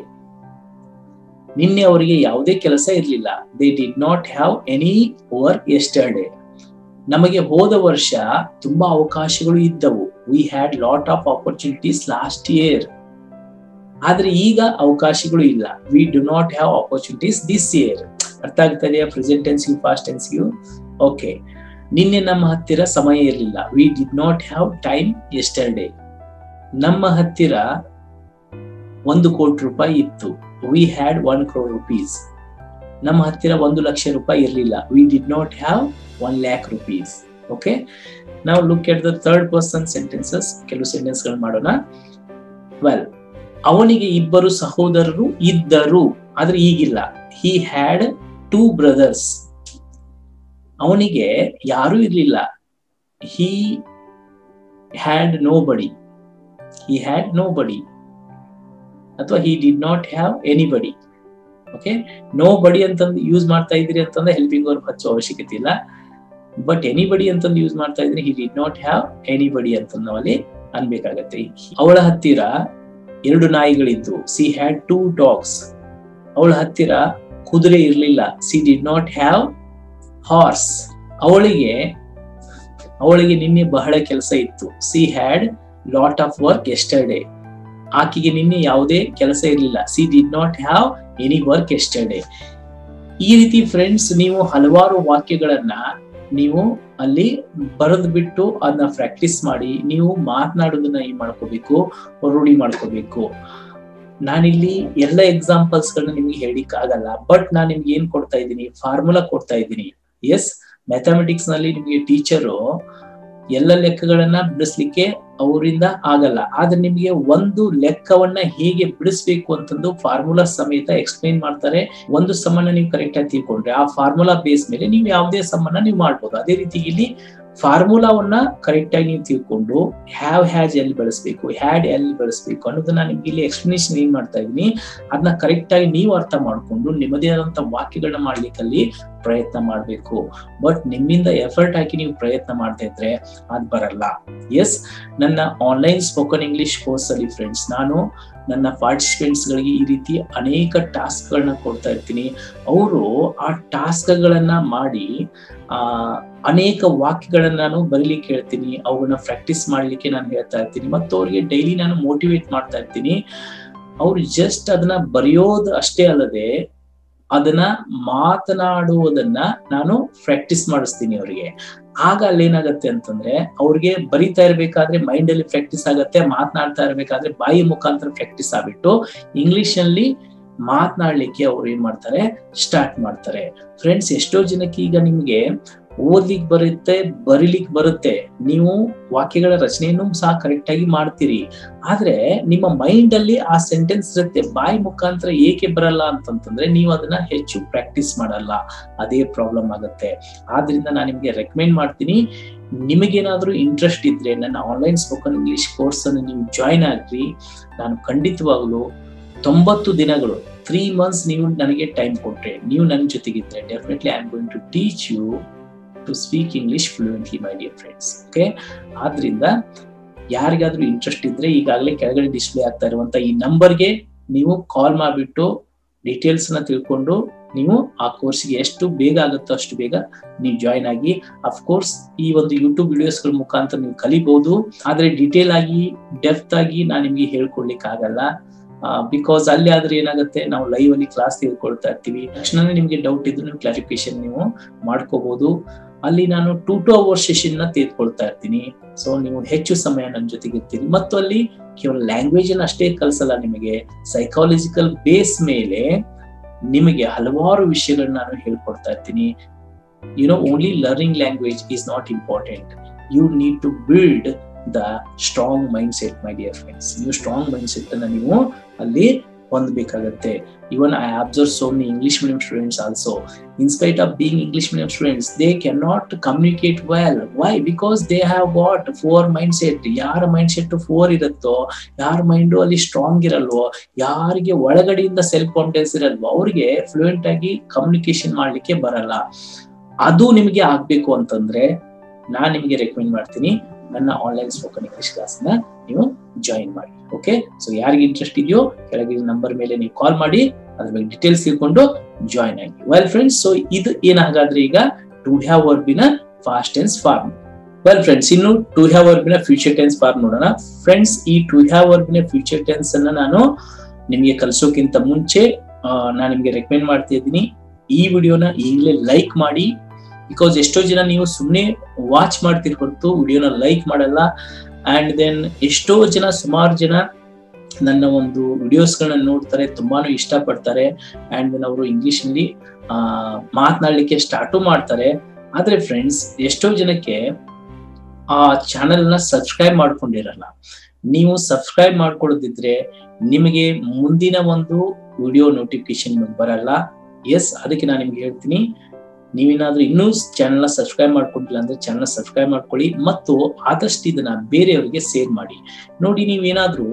ನಿನ್ನೆ ಅವರಿಗೆ ಯಾವುದೇ ಕೆಲಸ ಇರಲಿಲ್ಲ they did not have any work yesterday ನಮಗೆ ಹೋದ ವರ್ಷ ತುಂಬಾ ಅವಕಾಶಗಳು ಇದ್ದವು we had lot of opportunities last year ಆದ್ರೆ ಈಗ ಅವಕಾಶಗಳು ಇಲ್ಲ we do not have opportunities this year ಅರ್ಥ ಆಗ್ತಾ ಇದೆಯಾ ಪ್ರೆಸೆಂಟ್ ಟೆನ್ಸ್ಗೂ ಫಾಸ್ಟ್ ಟೆನ್ಸ್ಗೂ ಓಕೆ ನಿನ್ನೆ ನಮ್ಮ ಹತ್ತಿರ ಸಮಯ ಇರಲಿಲ್ಲ we did not have time yesterday ನಮ್ಮ ಹತ್ತಿರ ಒಂದು ಕೋಟಿ ರೂಪಾಯಿ ಇತ್ತು we had one crore rupees ನಮ್ಮ ಹತ್ತಿರ ಒಂದು ಲಕ್ಷ ರೂಪಾಯಿ ಇರಲಿಲ್ಲ we did not have one lakh rupees okay ನಾವು look at the third person sentences ಕೆಲವು ಸೆಂಟೆನ್ಸ್ ಗಳು ಮಾಡೋಣ ವೆಲ್ ಅವನಿಗೆ ಇಬ್ಬರು ಸಹೋದರರು ಇದ್ದರು ಆದ್ರೆ ಈಗಿಲ್ಲ ಹಿ ಹ್ಯಾಡ್ ಟೂ ಬ್ರದರ್ಸ್ ಅವನಿಗೆ ಯಾರೂ ಇರ್ಲಿಲ್ಲ ಹಿ ಹ್ಯಾಡ್ ನೋ ಬಡಿ ಹಿ ಹ್ಯಾಡ್ ನೋ ಬಡಿ ಅಥವಾ he did not have anybody okay nobody ಅಂತಂದು ಯೂಸ್ ಮಾಡ್ತಾ ಇದ್ರಿ ಅಂತಂದ್ರೆ ಹೆಲ್ಪಿಂಗ್ ವರ್ಕ್ ಹಚ್ಚೋ ಅವಶ್ಯಕತೆ ಇಲ್ಲ ಬಟ್ ಎನಿಬಡಿ ಅಂತಂದು ಯೂಸ್ ಮಾಡ್ತಾ ಇದ್ರೆ he did not have anybody ಅಂತ ನಾವಲ್ಲಿ ಅನ್ಬೇಕಾಗತ್ತೆ ಅವಳ ಹತ್ತಿರ ಎರಡು ನಾಯಿಗಳಿದ್ದು ಸಿ ಹ್ಯಾಡ್ ಟೂ ಡಾಗ್ಸ್ ಅವಳ ಹತ್ತಿರ ಕುದುರೆ ಇರಲಿಲ್ಲ she did not have horse ಅವಳಿಗೆ ಅವಳಿಗೆ ನಿನ್ನೆ ಬಹಳ ಕೆಲಸ ಇತ್ತು she had lot of work yesterday ಆಕೆಗೆ ನಿನ್ನೆ ಯಾವುದೇ ಕೆಲಸ ಇರಲಿಲ್ಲ she did not have any work yesterday ಈ ರೀತಿ ಫ್ರೆಂಡ್ಸ್ ನೀವು ಹಲವಾರು ವಾಕ್ಯಗಳನ್ನ ನೀವು ಅಲ್ಲಿ ಬರೆದು ಬಿಟ್ಟು ಅದನ್ನ ಪ್ರಾಕ್ಟೀಸ್ ಮಾಡಿ ನೀವು ಮಾತನಾಡೋದನ್ನ ಏನ್ ಮಾಡ್ಕೋಬೇಕು ರೂಢಿ ಮಾಡ್ಕೋಬೇಕು ನಾನಿಲ್ಲಿ ಎಲ್ಲ ಎಕ್ಸಾಂಪಲ್ಸ್ ಗಳನ್ನ ನಿಮ್ಗೆ ಹೇಳಿಕ್ ಆಗಲ್ಲ ಬಟ್ ನಾನು ನಿಮ್ಗೆ ಏನ್ ಕೊಡ್ತಾ ಇದ್ದೀನಿ ಫಾರ್ಮುಲಾ ಕೊಡ್ತಾ ಇದ್ದೀನಿ ಎಸ್ ಮ್ಯಾಥಮೆಟಿಕ್ಸ್ ನಲ್ಲಿ ನಿಮ್ಗೆ ಟೀಚರು ಎಲ್ಲ ಲೆಕ್ಕಗಳನ್ನ ಬಿಡಿಸ್ಲಿಕ್ಕೆ ಅವರಿಂದ ಆಗಲ್ಲ ಆದ್ರೆ ನಿಮ್ಗೆ ಒಂದು ಲೆಕ್ಕವನ್ನ ಹೇಗೆ ಬಿಡಿಸ್ಬೇಕು ಅಂತಂದು ಫಾರ್ಮುಲಾ ಸಮೇತ ಎಕ್ಸ್ಪ್ಲೈನ್ ಮಾಡ್ತಾರೆ ಒಂದು ಸಮ್ಮನ್ನ ನೀವು ಕರೆಕ್ಟ್ ಆಗಿ ತಿಳ್ಕೊಂಡ್ರೆ ಆ ಫಾರ್ಮುಲಾ ಬೇಸ್ ಮೇಲೆ ನೀವು ಯಾವುದೇ ಸಮ್ಮನ್ನ ನೀವು ಮಾಡ್ಬೋದು ಅದೇ ರೀತಿ ಇಲ್ಲಿ ಫಾರ್ಮುಲಾವನ್ನ ಕರೆಕ್ಟ್ ಆಗಿ ನೀವು ತಿಳ್ಕೊಂಡು ಹ್ಯಾವ್ ಹ್ಯಾಜ್ ಎಲ್ಲಿ ಬಳಸಬೇಕು ಹ್ಯಾಡ್ ಎಲ್ಲಿ ಬಳಸಬೇಕು ಅನ್ನೋದನ್ನ ನಿಮ್ಗೆ ಇಲ್ಲಿ ಎಕ್ಸ್ಪ್ಲನೇಷನ್ ಏನ್ ಮಾಡ್ತಾ ಇದೀನಿ ಅದನ್ನ ಕರೆಕ್ಟ್ ಆಗಿ ನೀವು ಅರ್ಥ ಮಾಡ್ಕೊಂಡು ನಿಮ್ಮದೇ ಆದಂತ ವಾಕ್ಯಗಳನ್ನ ಮಾಡ್ಲಿಕ್ಕಲ್ಲಿ ಪ್ರಯತ್ನ ಮಾಡ್ಬೇಕು ಬಟ್ ನಿಮ್ಮಿಂದ ಎಫರ್ಟ್ ಹಾಕಿ ನೀವು ಪ್ರಯತ್ನ ಮಾಡ್ತಾ ಇದ್ರೆ ಅದ್ ಬರಲ್ಲ ಎಸ್ ನನ್ನ ಆನ್ಲೈನ್ ಸ್ಪೋಕನ್ ಇಂಗ್ಲಿಷ್ ಕೋರ್ಸ್ ಅಲ್ಲಿ ಫ್ರೆಂಡ್ಸ್ ನಾನು ನನ್ನ ಪಾರ್ಟಿಸಿಪೆಂಟ್ಸ್ ಗಳಿಗೆ ಈ ರೀತಿ ಅನೇಕ ಟಾಸ್ಕ್ ಗಳನ್ನ ಕೊಡ್ತಾ ಇರ್ತೀನಿ ಅವರು ಆ ಟಾಸ್ಕ್ ಗಳನ್ನ ಮಾಡಿ ಆ ಅನೇಕ ವಾಕ್ಯಗಳನ್ನ ನಾನು ಬರೀಲಿಕ್ಕೆ ಹೇಳ್ತೀನಿ ಅವುಗಳನ್ನ ಪ್ರಾಕ್ಟೀಸ್ ಮಾಡ್ಲಿಕ್ಕೆ ನಾನು ಹೇಳ್ತಾ ಇರ್ತೀನಿ ಮತ್ತು ಅವ್ರಿಗೆ ಡೈಲಿ ನಾನು ಮೋಟಿವೇಟ್ ಮಾಡ್ತಾ ಇರ್ತೀನಿ ಅವ್ರು ಜಸ್ಟ್ ಅದನ್ನ ಬರೆಯೋದು ಅಷ್ಟೇ ಅಲ್ಲದೆ ಅದನ್ನ ಮಾತನಾಡುವುದನ್ನ ನಾನು ಪ್ರಾಕ್ಟೀಸ್ ಮಾಡಿಸ್ತೀನಿ ಅವರಿಗೆ ಆಗ ಅಲ್ಲೇನಾಗತ್ತೆ ಅಂತಂದ್ರೆ ಅವ್ರಿಗೆ ಬರಿತಾ ಇರ್ಬೇಕಾದ್ರೆ ಮೈಂಡ್ ಅಲ್ಲಿ ಪ್ರಾಕ್ಟೀಸ್ ಆಗತ್ತೆ ಮಾತನಾಡ್ತಾ ಇರ್ಬೇಕಾದ್ರೆ ಬಾಯಿ ಮುಖಾಂತರ ಪ್ರಾಕ್ಟೀಸ್ ಆಗ್ಬಿಟ್ಟು ಇಂಗ್ಲಿಷ್ ಅಲ್ಲಿ ಮಾತನಾಡ್ಲಿಕ್ಕೆ ಅವ್ರು ಏನ್ ಮಾಡ್ತಾರೆ ಸ್ಟಾರ್ಟ್ ಮಾಡ್ತಾರೆ ಫ್ರೆಂಡ್ಸ್ ಎಷ್ಟೋ ಜನಕ್ಕೆ ಈಗ ನಿಮ್ಗೆ ಓದ್ಲಿಕ್ ಬರುತ್ತೆ ಬರಿಲಿಕ್ ಬರುತ್ತೆ ನೀವು ವಾಕ್ಯಗಳ ರಚನೆಯನ್ನು ಸಹ ಕರೆಕ್ಟ್ ಆಗಿ ಮಾಡ್ತೀರಿ ಆದ್ರೆ ನಿಮ್ಮ ಮೈಂಡ್ ಅಲ್ಲಿ ಆ ಸೆಂಟೆನ್ಸ್ ಇರುತ್ತೆ ಬಾಯಿ ಮುಖಾಂತರ ಏಕೆ ಬರಲ್ಲ ಅಂತಂತಂದ್ರೆ ನೀವು ಅದನ್ನ ಹೆಚ್ಚು ಪ್ರಾಕ್ಟೀಸ್ ಮಾಡಲ್ಲ ಅದೇ ಪ್ರಾಬ್ಲಮ್ ಆಗುತ್ತೆ ಆದ್ರಿಂದ ನಾನು ನಿಮ್ಗೆ ರೆಕಮೆಂಡ್ ಮಾಡ್ತೀನಿ ನಿಮಗೇನಾದ್ರೂ ಇಂಟ್ರೆಸ್ಟ್ ಇದ್ರೆ ನನ್ನ ಆನ್ಲೈನ್ ಸ್ಪೋಕನ್ ಇಂಗ್ಲಿಷ್ ಕೋರ್ಸ್ ಅನ್ನು ನೀವು ಜಾಯಿನ್ ಆಗ್ರಿ ನಾನು ಖಂಡಿತವಾಗ್ಲು ತೊಂಬತ್ತು ದಿನಗಳು ತ್ರೀ ಮಂತ್ಸ್ ನೀವು ನನಗೆ ಟೈಮ್ ಕೊಟ್ರೆ ನೀವು ನನ್ನ ಜೊತೆಗಿದ್ರೆ definitely I am going to teach you to speak English fluently my dear friends okay ಆದ್ರಿಂದ ಯಾರಿಗಾದ್ರೂ ಇಂಟ್ರೆಸ್ಟ್ ಇದ್ರೆ ಈಗಾಗಲೇ ಕೆಳಗಡೆ ಡಿಸ್ಪ್ಲೇ ಆಗ್ತಾ ಇರುವಂತ ಈ ನಂಬರ್ಗೆ ನೀವು ಕಾಲ್ ಮಾಡಿಬಿಟ್ಟು ಡೀಟೇಲ್ಸ್ ನ ತಿಳ್ಕೊಂಡು ನೀವು ಆ ಕೋರ್ಸ್ಗೆ ಎಷ್ಟು ಬೇಗ ಆಗುತ್ತೋ ಅಷ್ಟು ಬೇಗ ನೀವು ಜಾಯಿನ್ ಆಗಿ ಅಫ್ಕೋರ್ಸ್ ಈ ಒಂದು ಯೂಟ್ಯೂಬ್ ವಿಡಿಯೋಸ್ಗಳ ಮುಖಾಂತರ ನೀವು ಕಲಿಬಹುದು ಆದ್ರೆ ಡೀಟೇಲ್ ಆಗಿ ಡೆಪ್ತ್ ಆಗಿ ನಾನು ನಿಮ್ಗೆ ಹೇಳ್ಕೊಡ್ಲಿಕ್ಕೆ ಆಗಲ್ಲ ಬಿಕಾಸ್ ಅಲ್ಲಿ ಆದ್ರೆ ಏನಾಗುತ್ತೆ ನಾವು ಲೈವ್ ಅಲ್ಲಿ ಕ್ಲಾಸ್ ತಿಳ್ಕೊಳ್ತಾ ಇರ್ತೀವಿ ತಕ್ಷಣ ನಿಮ್ಗೆ ಡೌಟ್ ಇದ್ರು ನೀವು ಕ್ಲಾರಿಫಿಕೇಶನ್ ನೀವು ಮಾಡ್ಕೋಬಹುದು ಅಲ್ಲಿ ನಾನು ಟೂ ಟು ಅವರ್ ಸೆಷನ್ ನ ತೆಗೆದುಕೊಳ್ತಾ ಇರ್ತೀನಿ ಸೊ ನೀವು ಹೆಚ್ಚು ಸಮಯ ನನ್ನ ಜೊತೆಗೆ ಇರ್ತೀರಿ ಮತ್ತು ಅಲ್ಲಿ ಕೇವಲ ಲ್ಯಾಂಗ್ವೇಜ್ ಅನ್ನ ಅಷ್ಟೇ ಕಲಿಸಲ್ಲ ನಿಮಗೆ ಸೈಕಾಲಜಿಕಲ್ ಬೇಸ್ ಮೇಲೆ ನಿಮಗೆ ಹಲವಾರು ವಿಷಯಗಳನ್ನ ನಾನು ಹೇಳ್ಕೊಡ್ತಾ ಇರ್ತೀನಿ you know only learning language is not important you need to build the strong mindset my dear friends ನೀವು ಸ್ಟ್ರಾಂಗ್ ಮೈಂಡ್ ಸೆಟ್ ಅನ್ನ ನೀವು ಅಲ್ಲಿ ಹೊಂದಬೇಕಾಗತ್ತೆ even I observe so many English medium students also in spite of being English medium students they can not communicate well why because they have got poor mindset ಯಾರ mindset poor ಇರುತ್ತೋ ಯಾರ mind ಅಲ್ಲಿ strong ಇರಲ್ವೋ ಯಾರಿಗೆ ಒಳಗಡೆಯಿಂದ self confidence ಇರಲ್ವೋ ಅವ್ರಿಗೆ fluent ಆಗಿ communication ಮಾಡ್ಲಿಕ್ಕೆ ಬರಲ್ಲ ಅದು ನಿಮಗೆ ಆಗ್ಬೇಕು ಅಂತಂದ್ರೆ ನಾನ್ ನಿಮಗೆ ರೆಕಮೆಂಡ್ ಮಾಡ್ತೀನಿ ನನ್ನ ಆನ್ಲೈನ್ ಸ್ಪೋಕನ್ ಇಂಗ್ಲಿಷ್ ಕ್ಲಾಸ್ ನ ನೀವು ಜಾಯಿನ್ ಮಾಡಿ ಓಕೆ ಸೊ ಯಾರಿಗೆ ಇಂಟ್ರೆಸ್ಟ್ ಇದೆಯೋ ಕೆಳಗಿನ ನಂಬರ್ ಮೇಲೆ ನೀವು ಕಾಲ್ ಮಾಡಿ ಅದ್ರ ಬಗ್ಗೆ ಡೀಟೇಲ್ಸ್ ತಿಳ್ಕೊಂಡು ಜಾಯಿನ್ ಆಗಿ ವೆಲ್ ಫ್ರೆಂಡ್ಸ್ ಸೊ ಇದು ಏನಾಗಾದ್ರೆ ಈಗ ಟು ಹ್ಯಾವ್ ವರ್ಬಿನ past tense form well friends ಇನ್ನು ಟು ಹ್ಯಾವ್ ವರ್ಬಿನ ಫ್ಯೂಚರ್ ಟೆನ್ಸ್ ಫಾರ್ಮ್ ನೋಡೋಣ ಫ್ರೆಂಡ್ಸ್ ಈ ಟು ಹ್ಯಾವ್ ವರ್ಬಿನ ಫ್ಯೂಚರ್ ಟೆನ್ಸ್ ಅನ್ನ ನಾನು ನಿಮಗೆ ಕಲಿಸೋಕ್ಕಿಂತ ಮುಂಚೆ ನಾನು ನಿಮಗೆ ರೆಕಮೆಂಡ್ ಮಾಡ್ತಾ ಇದ್ದೀನಿ ಈ ವಿಡಿಯೋನ ಈಗಲೇ ಲೈಕ್ ಮಾಡಿ ಬಿಕಾಸ್ ಎಷ್ಟೋ ಜನ ನೀವು ಸುಮ್ಮನೆ ವಾಚ್ ಮಾಡ್ತಿರ್ ಹೊರತು ವಿಡಿಯೋನ ಲೈಕ್ ಮಾಡಲ್ಲ ಅಂಡ್ ದೆನ್ ಎಷ್ಟೋ ಜನ ಸುಮಾರು ಜನ ನನ್ನ ಒಂದು ವಿಡಿಯೋಸ್ಗಳನ್ನ ನೋಡ್ತಾರೆ ತುಂಬಾನು ಇಷ್ಟಪಡ್ತಾರೆ ಅಂಡ್ ದೆನ್ ಅವರು ಇಂಗ್ಲಿಷ್ ನಲ್ಲಿ ಆ ಮಾತನಾಡ್ಲಿಕ್ಕೆ ಸ್ಟಾರ್ಟು ಮಾಡ್ತಾರೆ ಆದ್ರೆ ಫ್ರೆಂಡ್ಸ್ ಎಷ್ಟೋ ಜನಕ್ಕೆ ಆ ಚಾನೆಲ್ ನ ಸಬ್ಸ್ಕ್ರೈಬ್ ಮಾಡ್ಕೊಂಡಿರಲ್ಲ ನೀವು ಸಬ್ಸ್ಕ್ರೈಬ್ ಮಾಡ್ಕೊಳ್ಳೋದಿದ್ರೆ ನಿಮಗೆ ಮುಂದಿನ ಒಂದು ವಿಡಿಯೋ ನೋಟಿಫಿಕೇಶನ್ ಬರಲ್ಲ ಎಸ್ ಅದಕ್ಕೆ ನಾನು ನಿಮ್ಗೆ ಹೇಳ್ತೀನಿ ನೀವೇನಾದ್ರೂ ಇನ್ನೂ ಚಾನೆಲ್ನ ಸಬ್ಸ್ಕ್ರೈಬ್ ಮಾಡ್ಕೊಂಡಿಲ್ಲ ಅಂದ್ರೆ ಚಾನೆಲ್ ಸಬ್ಸ್ಕ್ರೈಬ್ ಮಾಡ್ಕೊಳ್ಳಿ ಮತ್ತು ಆದಷ್ಟು ಇದನ್ನ ಬೇರೆಯವರಿಗೆ ಶೇರ್ ಮಾಡಿ ನೋಡಿ ನೀವೇನಾದ್ರೂ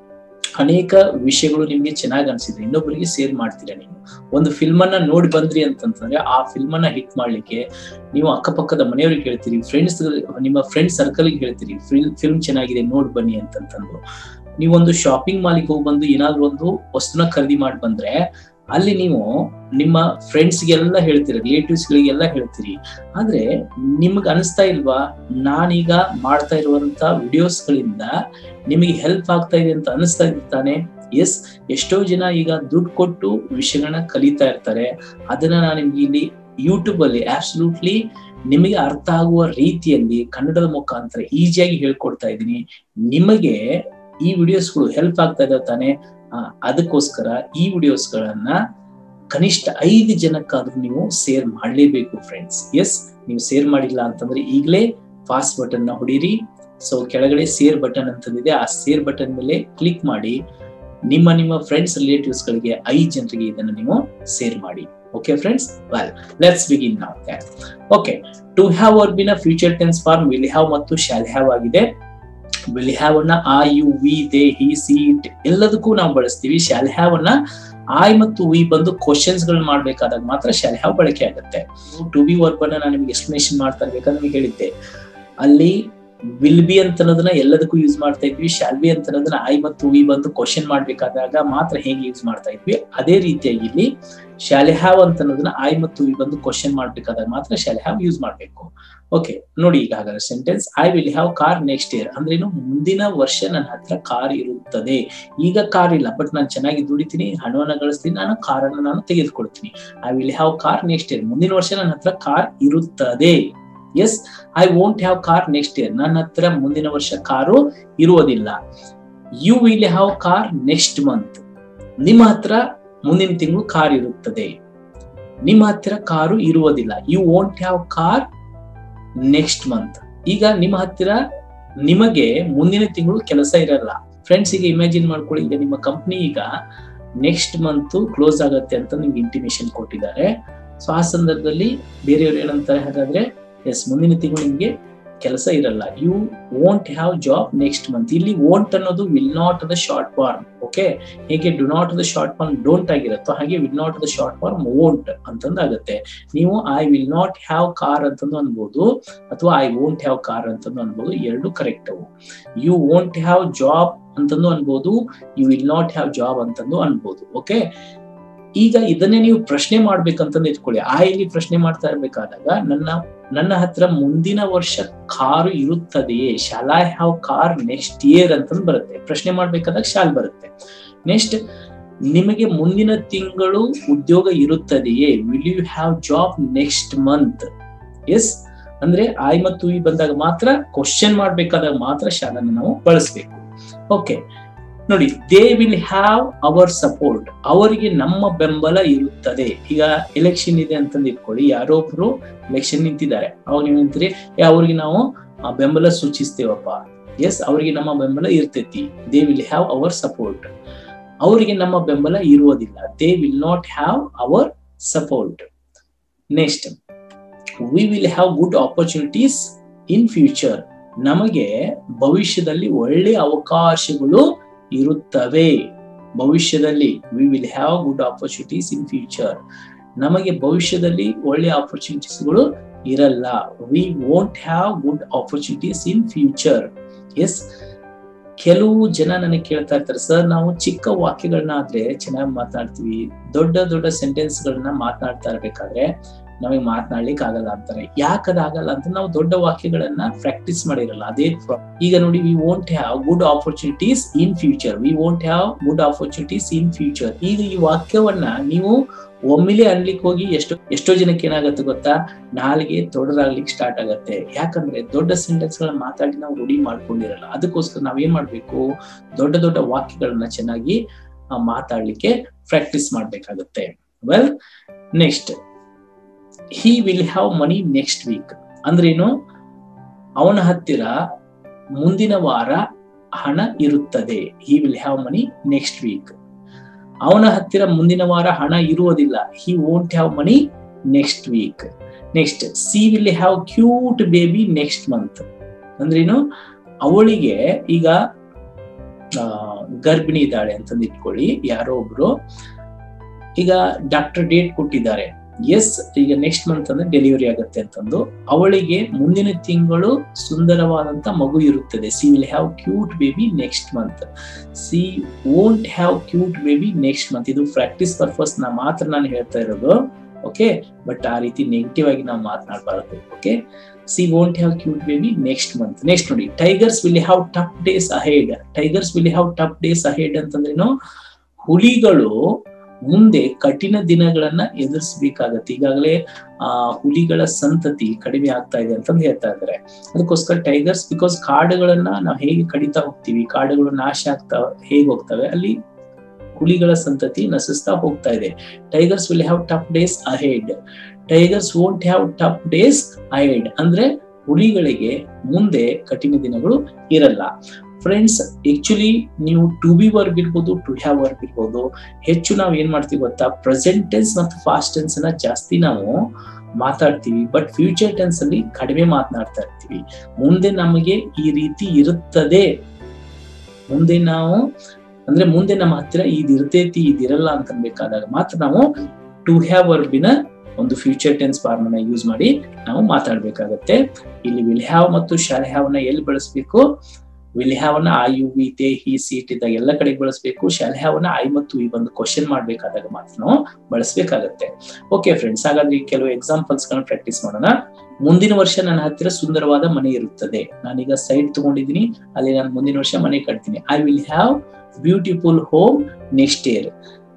ಅನೇಕ ವಿಷಯಗಳು ನಿಮ್ಗೆ ಚೆನ್ನಾಗಿ ಅನ್ಸಿದ್ರೆ ಇನ್ನೊಬ್ಬರಿಗೆ ಶೇರ್ ಮಾಡ್ತೀರಾ ನೀವು ಒಂದು ಫಿಲ್ಮ್ ಅನ್ನ ನೋಡಿ ಬಂದ್ರಿ ಅಂತಂತಂದ್ರೆ ಆ ಫಿಲ್ಮ್ ಅನ್ನ ಹಿಟ್ ಮಾಡ್ಲಿಕ್ಕೆ ನೀವು ಅಕ್ಕಪಕ್ಕದ ಮನೆಯವ್ರಿಗೆ ಹೇಳ್ತೀರಿ ಫ್ರೆಂಡ್ಸ್ ನಿಮ್ಮ ಫ್ರೆಂಡ್ ಸರ್ಕಲ್ ಹೇಳ್ತೀರಿ ಫಿಲ್ಮ್ ಚೆನ್ನಾಗಿದೆ ನೋಡ್ ಬನ್ನಿ ಅಂತಂತಂದು ನೀವೊಂದು ಶಾಪಿಂಗ್ ಮಾಲಿಗೆ ಹೋಗಿ ಬಂದು ಏನಾದ್ರು ಒಂದು ವಸ್ತುನ ಖರೀದಿ ಮಾಡಿ ಬಂದ್ರೆ ಅಲ್ಲಿ ನೀವು ನಿಮ್ಮ ಫ್ರೆಂಡ್ಸ್ಗೆಲ್ಲ ಹೇಳ್ತೀರಿ ರಿಲೇಟಿವ್ಸ್ ಗಳಿಗೆಲ್ಲ ಹೇಳ್ತೀರಿ ಆದ್ರೆ ನಿಮ್ಗೆ ಅನಿಸ್ತಾ ಇಲ್ವಾ ನಾನೀಗ ಮಾಡ್ತಾ ಇರುವಂತ ವಿಡಿಯೋಸ್ ಗಳಿಂದ ನಿಮಗೆ ಹೆಲ್ಪ್ ಆಗ್ತಾ ಇದೆ ಅಂತ ಅನಿಸ್ತಾ ಇರ್ತಾನೆ ಎಸ್ ಎಷ್ಟೋ ಜನ ಈಗ ದುಡ್ಡು ಕೊಟ್ಟು ವಿಷಯಗಳನ್ನ ಕಲಿತಾ ಇರ್ತಾರೆ ಅದನ್ನ ನಾನು ನಿಮ್ಗೆ ಇಲ್ಲಿ ಯೂಟ್ಯೂಬ್ ಅಲ್ಲಿ ಆಬ್ಸಲ್ಯೂಟ್ಲಿ ನಿಮಗೆ ಅರ್ಥ ಆಗುವ ರೀತಿಯಲ್ಲಿ ಕನ್ನಡದ ಮುಖಾಂತರ ಈಸಿಯಾಗಿ ಹೇಳ್ಕೊಡ್ತಾ ಇದ್ದೀನಿ ನಿಮಗೆ ಈ ವಿಡಿಯೋಸ್ಗಳು ಹೆಲ್ಪ್ ಆಗ್ತಾ ಇದಾವೆ ತಾನೆ ಅದಕ್ಕೋಸ್ಕರ ಈ ವಿಡಿಯೋಸ್ಗಳನ್ನ ಕನಿಷ್ಠ ಐದು ಜನಕ್ಕಾದ್ರೂ ನೀವು ಶೇರ್ ಮಾಡಲೇಬೇಕು ಫ್ರೆಂಡ್ಸ್ ಎಸ್ ನೀವು ಶೇರ್ ಮಾಡಿಲ್ಲ ಅಂತಂದ್ರೆ ಈಗಲೇ ಫಾಸ್ಟ್ ಬಟನ್ ನ ಹೊಡೀರಿ ಸೊ ಕೆಳಗಡೆ ಶೇರ್ ಬಟನ್ ಅಂತಂದಿದೆ ಆ ಶೇರ್ ಬಟನ್ ಮೇಲೆ ಕ್ಲಿಕ್ ಮಾಡಿ ನಿಮ್ಮ ನಿಮ್ಮ ಫ್ರೆಂಡ್ಸ್ ರಿಲೇಟಿವ್ಸ್ ಗಳಿಗೆ ಐದು ಜನರಿಗೆ ಇದನ್ನು ನೀವು ಶೇರ್ ಮಾಡಿ okay friends well let's begin ನಾವು ಓಕೆ ಟು ಹ್ಯಾವ್ ಆರ್ ಬಿನ್ future tense form will have ಮತ್ತು ಶಾಲ್ ಹ್ಯಾವ್ ಆಗಿದೆ ವಿಲ್ ಹ್ಯಾವ್ ಅನ್ನ ಆ you we they he she it ಎಲ್ಲದಕ್ಕೂ ನಾವು ಬಳಸ್ತೀವಿ ಶಾಲ್ ಹ್ಯಾವ್ ಅನ್ನ ಆಯ್ ಮತ್ತು ವಿ ಬಂದು ಕ್ವಶನ್ಸ್ ಗಳನ್ನ ಮಾಡ್ಬೇಕಾದಾಗ ಮಾತ್ರ ಶಾಲ್ ಹ್ಯಾವ್ ಬಳಕೆ ಆಗುತ್ತೆ ಟು ಬಿ ವರ್ಬ್ ಅನ್ನ ನಾನು ನಿಮ್ಗೆ ಎಕ್ಸ್ಪ್ಲನೇಷನ್ ಮಾಡ್ತಾ ಇರ್ಬೇಕಂದ್ರೆ ನಿಮಗೆ ಹೇಳಿದ್ದೆ ಅಲ್ಲಿ ವಿಲ್ ಬಿ ಅಂತ ಅನ್ನೋದನ್ನ ಎಲ್ಲದಕ್ಕೂ ಯೂಸ್ ಮಾಡ್ತಾ ಇದ್ವಿ ಶಾಲ್ ಬಿ ಅಂತ ಅನ್ನೋದನ್ನ ಐ ಮತ್ತು ವಿ ಬಂದು ಕ್ವಶನ್ ಮಾಡ್ಬೇಕಾದಾಗ ಮಾತ್ರ ಹೇಗೆ ಯೂಸ್ ಮಾಡ್ತಾ ಇದ್ವಿ ಅದೇ ರೀತಿಯಾಗಿ ಇಲ್ಲಿ ಶಾಲೆ ಹ್ಯಾವ್ ಅಂತ ಅನ್ನೋದನ್ನ ಐ ಮತ್ತು ವಿ ಬಂದು ಕ್ವಶನ್ ಮಾಡ್ಬೇಕಾದಾಗ ಮಾತ್ರ ಶಾಲೆ ಹ್ಯಾವ್ ಯೂಸ್ ಮಾಡ್ಬೇಕು ಓಕೆ ನೋಡಿ ಈಗ ಹಾಗಾದ್ರೆ sentence I will have car next year ಅಂದ್ರೆ ಮುಂದಿನ ವರ್ಷ ನನ್ನ ಹತ್ರ ಕಾರ್ ಇರುತ್ತದೆ ಈಗ ಕಾರ್ ಇಲ್ಲ ಬಟ್ ನಾನು ಚೆನ್ನಾಗಿ ದುಡಿತೀನಿ ಹಣವನ್ನ ಗಳಿಸ್ತೀನಿ ನಾನು ಕಾರನ್ನ ನಾನು ತೆಗೆದುಕೊಳ್ತೀನಿ I will have car next year ಮುಂದಿನ ವರ್ಷ ನನ್ನ ಹತ್ರ ಕಾರ್ ಇರುತ್ತದೆ yes I won't have car next year ನನ್ನ ಹತ್ರ ಮುಂದಿನ ವರ್ಷ ಕಾರು ಇರುವುದಿಲ್ಲ you will have car next month ನಿಮ್ಮ ಹತ್ರ ಮುಂದಿನ ತಿಂಗಳು ಕಾರ್ ಇರುತ್ತದೆ ನಿಮ್ಮ ಹತ್ತಿರ ಕಾರು ಇರುವುದಿಲ್ಲ you won't have car next month ಈಗ ನಿಮ್ಮ ಹತ್ತಿರ ನಿಮಗೆ ಮುಂದಿನ ತಿಂಗಳು ಕೆಲಸ ಇರಲ್ಲ ಫ್ರೆಂಡ್ಸ್ ಈಗ ಇಮ್ಯಾಜಿನ್ ಮಾಡ್ಕೊಳ್ಳಿ ಈಗ ನಿಮ್ಮ ಕಂಪ್ನಿ ಈಗ ನೆಕ್ಸ್ಟ್ ಮಂತ್ ಕ್ಲೋಸ್ ಆಗತ್ತೆ ಅಂತ ನಿಮ್ಗೆ ಇಂಟಿಮೇಶನ್ ಕೊಟ್ಟಿದ್ದಾರೆ ಸೊ ಆ ಸಂದರ್ಭದಲ್ಲಿ ಬೇರೆಯವರು ಏನಂತಾರೆ ಹಾಗಾದ್ರೆ ಎಸ್ ಮುಂದಿನ ತಿಂಗಳು ನಿಮ್ಗೆ ಕೆಲಸ ಇರಲ್ಲ you won't have job next month ಇಲ್ಲಿ ವೋಂಟ್ ಅನ್ನೋದು will not the short form okay ಹೇಗೆ do not the short form don't ಆಗಿರುತ್ತೋ ಹಾಗೆ will not the short form won't ಅಂತಂದು ಆಗುತ್ತೆ ನೀವು I will not have car ಅಂತಂದು ಅನ್ಬೋದು ಅಥವಾ ಐ ವೋಂಟ್ ಹ್ಯಾವ್ ಕಾರ್ ಅಂತಂದು ಅನ್ಬೋದು ಎರಡು ಕರೆಕ್ಟ್ ಅವು ಯು ವೋಂಟ್ ಹ್ಯಾವ್ ಜಾಬ್ ಅಂತಂದು ಅನ್ಬೋದು you will not have job ಅಂತಂದು ಅನ್ಬೋದು ಓಕೆ ಈಗ ಇದನ್ನೇ ನೀವು ಪ್ರಶ್ನೆ ಮಾಡ್ಬೇಕಂತಂದು ಇಟ್ಕೊಳ್ಳಿ ಆ ಇಲ್ಲಿ ಪ್ರಶ್ನೆ ಮಾಡ್ತಾ ಇರ್ಬೇಕಾದಾಗ ನನ್ನ ನನ್ನ ಹತ್ರ ಮುಂದಿನ ವರ್ಷ ಕಾರು ಇರುತ್ತದೆಯೇ shall I have car next year ಅಂತಂದು ಬರುತ್ತೆ ಪ್ರಶ್ನೆ ಮಾಡ್ಬೇಕಾದಾಗ ಶಾಲ್ ಬರುತ್ತೆ ನೆಕ್ಸ್ಟ್ ನಿಮಗೆ ಮುಂದಿನ ತಿಂಗಳು ಉದ್ಯೋಗ ಇರುತ್ತದೆಯೇ will you have job next month yes ಅಂದ್ರೆ ಐ ಮತ್ತು ವಿ ಬಂದಾಗ ಮಾತ್ರ ಕ್ವಶನ್ ಮಾಡ್ಬೇಕಾದಾಗ ಮಾತ್ರ ಶಾಲನ್ನ ನಾವು ಬಳಸಬೇಕು ಓಕೆ ನೋಡಿ they will have our support ಅವರಿಗೆ ನಮ್ಮ ಬೆಂಬಲ ಇರುತ್ತದೆ ಈಗ ಎಲೆಕ್ಷನ್ ಇದೆ ಅಂತಂದು ಇಟ್ಕೊಳ್ಳಿ ಯಾರೋ ಒಬ್ರು ಎಲೆಕ್ಷನ್ ನಿಂತಿದ್ದಾರೆ ಅವಾಗ ನೀವು ನಿಂತೀರಿ ಅವ್ರಿಗೆ ನಾವು ಬೆಂಬಲ ಸೂಚಿಸ್ತೇವಪ್ಪ ಎಸ್ ಅವರಿಗೆ ನಮ್ಮ ಬೆಂಬಲ ಇರ್ತೈತಿ they will have our support ಅವರಿಗೆ ನಮ್ಮ ಬೆಂಬಲ ಇರುವುದಿಲ್ಲ they will not have our support next we will have good opportunities in future ನಮಗೆ ಭವಿಷ್ಯದಲ್ಲಿ ಒಳ್ಳೆ ಅವಕಾಶಗಳು ಇರುತ್ತವೆ ಭವಿಷ್ಯದಲ್ಲಿ we will have good opportunities in future ನಮಗೆ ಭವಿಷ್ಯದಲ್ಲಿ ಒಳ್ಳೆ ಆಪರ್ಚುನಿಟೀಸ್ಗಳು ಇರಲ್ಲ we won't have good opportunities in future yes ಕೆಲವು ಜನ ನನಗೆ ಕೇಳ್ತಾ ಇರ್ತಾರೆ ಸರ್ ನಾವು ಚಿಕ್ಕ ವಾಕ್ಯಗಳನ್ನ ಆದ್ರೆ ಚೆನ್ನಾಗಿ ಮಾತನಾಡ್ತೀವಿ ದೊಡ್ಡ ದೊಡ್ಡ ಸೆಂಟೆನ್ಸ್ ಗಳನ್ನ ಮಾತನಾಡ್ತಾ ಇರ್ಬೇಕಾದ್ರೆ ನಮಗೆ ಮಾತನಾಡ್ಲಿಕ್ಕೆ ಆಗಲ್ಲ ಅಂತಾರೆ ಯಾಕದ ಆಗಲ್ಲ ಅಂತ ನಾವು ದೊಡ್ಡ ವಾಕ್ಯಗಳನ್ನ ಪ್ರಾಕ್ಟೀಸ್ ಮಾಡಿರಲ್ಲ ಅದೇ ಈಗ ನೋಡಿ we won't have good opportunities in future we won't have good opportunities in future ಈಗ ಈ ವಾಕ್ಯವನ್ನ ನೀವು ಒಮ್ಮೆಲೆ ಅನ್ಲಿಕ್ಕೆ ಹೋಗಿ ಎಷ್ಟೋ ಎಷ್ಟೋ ಜನಕ್ಕೆ ಏನಾಗತ್ತೆ ಗೊತ್ತಾ ನಾಲಿಗೆ ದೊಡ್ಡದಾಗ್ಲಿಕ್ಕೆ ಸ್ಟಾರ್ಟ್ ಆಗತ್ತೆ ಯಾಕಂದ್ರೆ ದೊಡ್ಡ ಸೆಂಟೆನ್ಸ್ ಗಳನ್ನ ಮಾತಾಡಿ ನಾವು ರೂಢಿ ಮಾಡ್ಕೊಂಡಿರಲ್ಲ ಅದಕ್ಕೋಸ್ಕರ ನಾವೇನ್ ಮಾಡ್ಬೇಕು ದೊಡ್ಡ ದೊಡ್ಡ ವಾಕ್ಯಗಳನ್ನ ಚೆನ್ನಾಗಿ ಮಾತಾಡ್ಲಿಕ್ಕೆ ಪ್ರಾಕ್ಟೀಸ್ ಮಾಡ್ಬೇಕಾಗತ್ತೆ well next he will have money next week ಅಂದ್ರೇನು ಅವನ ಹತ್ತಿರ ಮುಂದಿನ ವಾರ ಹಣ ಇರುತ್ತದೆ he will have money next week ಅವನ ಹತ್ತಿರ ಮುಂದಿನ ವಾರ ಹಣ ಇರುವುದಿಲ್ಲ he won't have money next week next she will have cute baby next month ಅಂದ್ರೇನು ಅವಳಿಗೆ ಈಗ ಗರ್ಭಿಣಿ ಇದ್ದಾಳೆ ಅಂತಂದು ಇಟ್ಕೊಳ್ಳಿ ಯಾರೋ ಒಬ್ರು ಈಗ ಡಾಕ್ಟರ್ ಡೇಟ್ ಕೊಟ್ಟಿದ್ದಾರೆ ಎಸ್ ಈಗ ನೆಕ್ಸ್ಟ್ ಮಂತ್ ಅಂದ್ರೆ ಡೆಲಿವರಿ ಆಗುತ್ತೆ ಅಂತಂದು ಅವಳಿಗೆ ಮುಂದಿನ ತಿಂಗಳು ಸುಂದರವಾದಂತ ಮಗು ಇರುತ್ತದೆ she will have cute baby next month she won't have cute baby next month ಇದು ಪ್ರಾಕ್ಟೀಸ್ ಪರ್ಪಸ್ ನಾ ಮಾತ್ರ ನಾನು ಹೇಳ್ತಾ ಇರೋದು ಓಕೆ ಬಟ್ ಆ ರೀತಿ ನೆಗೆಟಿವ್ ಆಗಿ ನಾವು ಮಾತನಾಡಬಾರದು okay she won't have cute baby next month next ನೋಡಿ tigers will have tough days ahead tigers will have tough days ahead ಅಂತಂದ್ರೇನು ಹುಲಿಗಳು ಮುಂದೆ ಕಠಿಣ ದಿನಗಳನ್ನ ಎದುರಿಸಬೇಕಾಗತ್ತೆ ಈಗಾಗಲೇ ಆ ಹುಲಿಗಳ ಸಂತತಿ ಕಡಿಮೆ ಆಗ್ತಾ ಇದೆ ಅಂತಂದು ಹೇಳ್ತಾ ಇದ್ದಾರೆ ಅದಕ್ಕೋಸ್ಕರ ಟೈಗರ್ಸ್ ಬಿಕಾಸ್ ಕಾಡುಗಳನ್ನ ನಾವು ಹೇಗೆ ಕಡಿತಾ ಹೋಗ್ತೀವಿ ಕಾಡುಗಳು ನಾಶ ಆಗ್ತಾ ಹೇಗೆ ಹೋಗ್ತವೆ ಅಲ್ಲಿ ಹುಲಿಗಳ ಸಂತತಿ ನಶಿಸ್ತಾ ಹೋಗ್ತಾ ಇದೆ tigers will have tough days ahead tigers won't have tough days ahead ಅಂದ್ರೆ ಹುಲಿಗಳಿಗೆ ಮುಂದೆ ಕಠಿಣ ದಿನಗಳು ಇರಲ್ಲ ಫ್ರೆಂಡ್ಸ್ ಆಕ್ಚುಲಿ ನೀವು ಟು ಬಿ ವರ್ಬ್ ಇರ್ಬೋದು ಟು ಹ್ಯಾವ್ ವರ್ಬ್ ಇರ್ಬೋದು ಹೆಚ್ಚು ನಾವು ಏನ್ ಮಾಡ್ತೀವಿ ಗೊತ್ತಾ ಪ್ರೆಸೆಂಟ್ ಟೆನ್ಸ್ ಮತ್ತು ಫಾಸ್ಟ್ ಟೆನ್ಸ್ ನ ಜಾಸ್ತಿ ನಾವು ಮಾತಾಡ್ತೀವಿ ಬಟ್ ಫ್ಯೂಚರ್ ಟೆನ್ಸ್ ಅಲ್ಲಿ ಕಡಿಮೆ ಮಾತನಾಡ್ತಾ ಇರ್ತೀವಿ ಮುಂದೆ ನಮಗೆ ಈ ರೀತಿ ಇರುತ್ತದೆ ಮುಂದೆ ನಾವು ಅಂದ್ರೆ ಮುಂದೆ ನಮ್ಮ ಹತ್ತಿರ ಇದ್ ಇರ್ತೈತಿ ಇದಿರಲ್ಲ ಅಂತ ಅನ್ಬೇಕಾದಾಗ ಮಾತ್ರ ನಾವು ಟು ಹ್ಯಾವ್ ವರ್ಬಿನ ಒಂದು ಫ್ಯೂಚರ್ ಟೆನ್ಸ್ ಫಾರ್ಮ್ ಅನ್ನ ಯೂಸ್ ಮಾಡಿ ನಾವು ಮಾತಾಡ್ಬೇಕಾಗತ್ತೆ ಇಲ್ಲಿ ವಿಲ್ ಹ್ಯಾವ್ ಮತ್ತು ಶಾಲ್ ಹ್ಯಾವ್ ನ ಎಲ್ಲಿ ಬಳಸಬೇಕು ವಿಲ್ ಹ್ಯಾವ್ ನ I you we they he seat ಇದ್ದಾಗ ಎಲ್ಲ ಕಡೆಗೆ ಬಳಸಬೇಕು ಶಾಲ್ ಹ್ಯಾವ್ ನ ಐ ಮತ್ತು ಈ ಒಂದು ಕ್ವಶನ್ ಮಾಡ್ಬೇಕಾದಾಗ ಮಾತ್ರ ನಾವು ಬಳಸಬೇಕಾಗತ್ತೆ ಓಕೆ ಫ್ರೆಂಡ್ಸ್ ಹಾಗಾದ್ರೆ ಕೆಲವು ಎಕ್ಸಾಂಪಲ್ಸ್ ಗಳನ್ನ ಪ್ರಾಕ್ಟೀಸ್ ಮಾಡೋಣ ಮುಂದಿನ ವರ್ಷ ನನ್ನ ಹತ್ತಿರ ಸುಂದರವಾದ ಮನೆ ಇರುತ್ತದೆ ನಾನೀಗ ಸೈಟ್ ತಗೊಂಡಿದ್ದೀನಿ ಅಲ್ಲಿ ನಾನು ಮುಂದಿನ ವರ್ಷ ಮನೆ ಕಟ್ತೀನಿ I will have beautiful home next year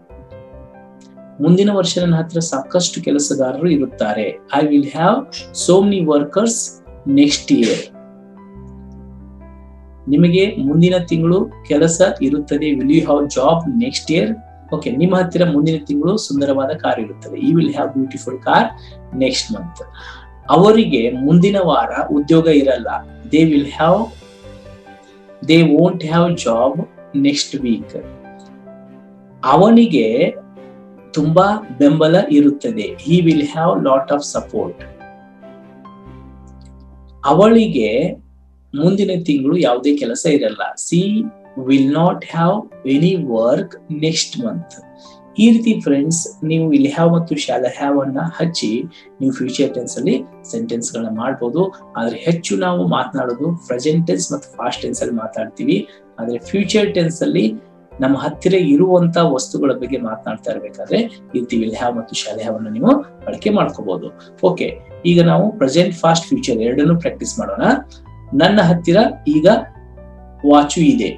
ಮುಂದಿನ ವರ್ಷ ನನ್ನ ಹತ್ರ ಸಾಕಷ್ಟು ಕೆಲಸಗಾರರು ಇರುತ್ತಾರೆ I will have so many workers next year ನಿಮಗೆ ಮುಂದಿನ ತಿಂಗಳು ಕೆಲಸ ಇರುತ್ತದೆ will you have job next year okay ನಿಮ್ಮ ಹತ್ತಿರ ಮುಂದಿನ ತಿಂಗಳು ಸುಂದರವಾದ ಕಾರ್ ಇರುತ್ತದೆ he will have beautiful car next month ಅವರಿಗೆ ಮುಂದಿನ ವಾರ ಉದ್ಯೋಗ ಇರಲ್ಲ they will have they won't have job next week ಅವನಿಗೆ ತುಂಬಾ ಬೆಂಬಲ ಇರುತ್ತದೆ he will have lot of support ಅವಳಿಗೆ ಮುಂದಿನ ತಿಂಗಳು ಯಾವುದೇ ಕೆಲಸ ಇರಲ್ಲ she will not have any work next month ಈ ರೀತಿ ಫ್ರೆಂಡ್ಸ್ ನೀವು ಇಲ್ಲಿ ಹ್ಯಾವ್ ಮತ್ತು ಶಾಲ ಹ್ಯಾವ್ ಅನ್ನ ಹಚ್ಚಿ ನೀವು ಫ್ಯೂಚರ್ ಟೆನ್ಸ್ ಅಲ್ಲಿ ಸೆಂಟೆನ್ಸ್ ಗಳನ್ನ ಮಾಡ್ಬೋದು ಆದ್ರೆ ಹೆಚ್ಚು ನಾವು ಮಾತನಾಡೋದು ಪ್ರೆಸೆಂಟ್ ಟೆನ್ಸ್ ಮತ್ತು ಫಾಸ್ಟ್ ಟೆನ್ಸ್ ಅಲ್ಲಿ ಮಾತಾಡ್ತೀವಿ ಆದ್ರೆ ಫ್ಯೂಚರ್ ಟೆನ್ಸ್ ಅಲ್ಲಿ ನಮ್ಮ ಹತ್ತಿರ ಇರುವಂತ ವಸ್ತುಗಳ ಬಗ್ಗೆ ಮಾತನಾಡ್ತಾ ಇರ್ಬೇಕಾದ್ರೆ ಈ ರೀತಿ ವಿಲ್ ಹ್ಯಾವ್ ಮತ್ತು ಶಾಲೆ ಹ್ಯಾವ್ ಅನ್ನ ನೀವು ಬಳಕೆ ಮಾಡ್ಕೋಬಹುದು ಓಕೆ ಈಗ ನಾವು ಪ್ರೆಸೆಂಟ್ ಫಾಸ್ಟ್ ಫ್ಯೂಚರ್ ಎರಡನ್ನೂ ಪ್ರಾಕ್ಟೀಸ್ ಮಾಡೋಣ ನನ್ನ ಹತ್ತಿರ ಈಗ ವಾಚು ಇದೆ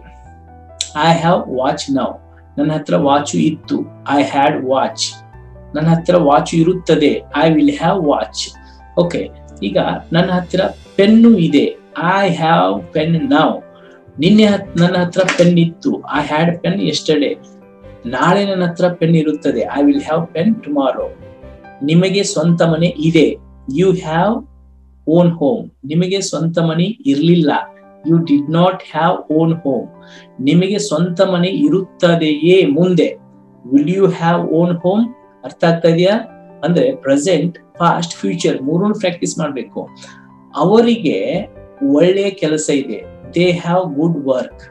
ಐ ಹ್ಯಾವ್ ವಾಚ್ ನೌ ನನ್ನ ಹತ್ರ ವಾಚು ಇತ್ತು ಐ ಹ್ಯಾಡ್ ವಾಚ್ ನನ್ನ ಹತ್ತಿರ ವಾಚು ಇರುತ್ತದೆ I will have watch okay ಈಗ ನನ್ನ ಹತ್ತಿರ ಪೆನ್ನು ಇದೆ ಐ ಹ್ಯಾವ್ ಪೆನ್ ನೌ ನಿನ್ನೆ ನನ್ನ ಹತ್ರ ಪೆನ್ ಇತ್ತು ಐ ಹ್ಯಾಡ್ ಪೆನ್ ಎಸ್ಟರ್ಡೇ ನಾಳೆ ನನ್ನ ಹತ್ರ ಪೆನ್ ಇರುತ್ತದೆ I will have pen tomorrow ನಿಮಗೆ ಸ್ವಂತ ಮನೆ ಇದೆ ಯು ಹ್ಯಾವ್ ಓನ್ ಹೋಮ್ ನಿಮಗೆ ಸ್ವಂತ ಮನೆ ಇರ್ಲಿಲ್ಲ you did not have own home ನಿಮಗೆ ಸ್ವಂತ ಮನೆ ಇರುತ್ತದೆಯೇ ಮುಂದೆ will you have own home ಅರ್ಥ ಆಗ್ತಾ ಇದೆಯಾ ಅಂದ್ರೆ ಪ್ರೆಸೆಂಟ್ ಫಾಸ್ಟ್ ಫ್ಯೂಚರ್ ಮೂರನ್ನು ಪ್ರಾಕ್ಟೀಸ್ ಮಾಡ್ಬೇಕು ಅವರಿಗೆ ಒಳ್ಳೆಯ ಕೆಲಸ ಇದೆ ದೇ ಹ್ಯಾವ್ ಗುಡ್ ವರ್ಕ್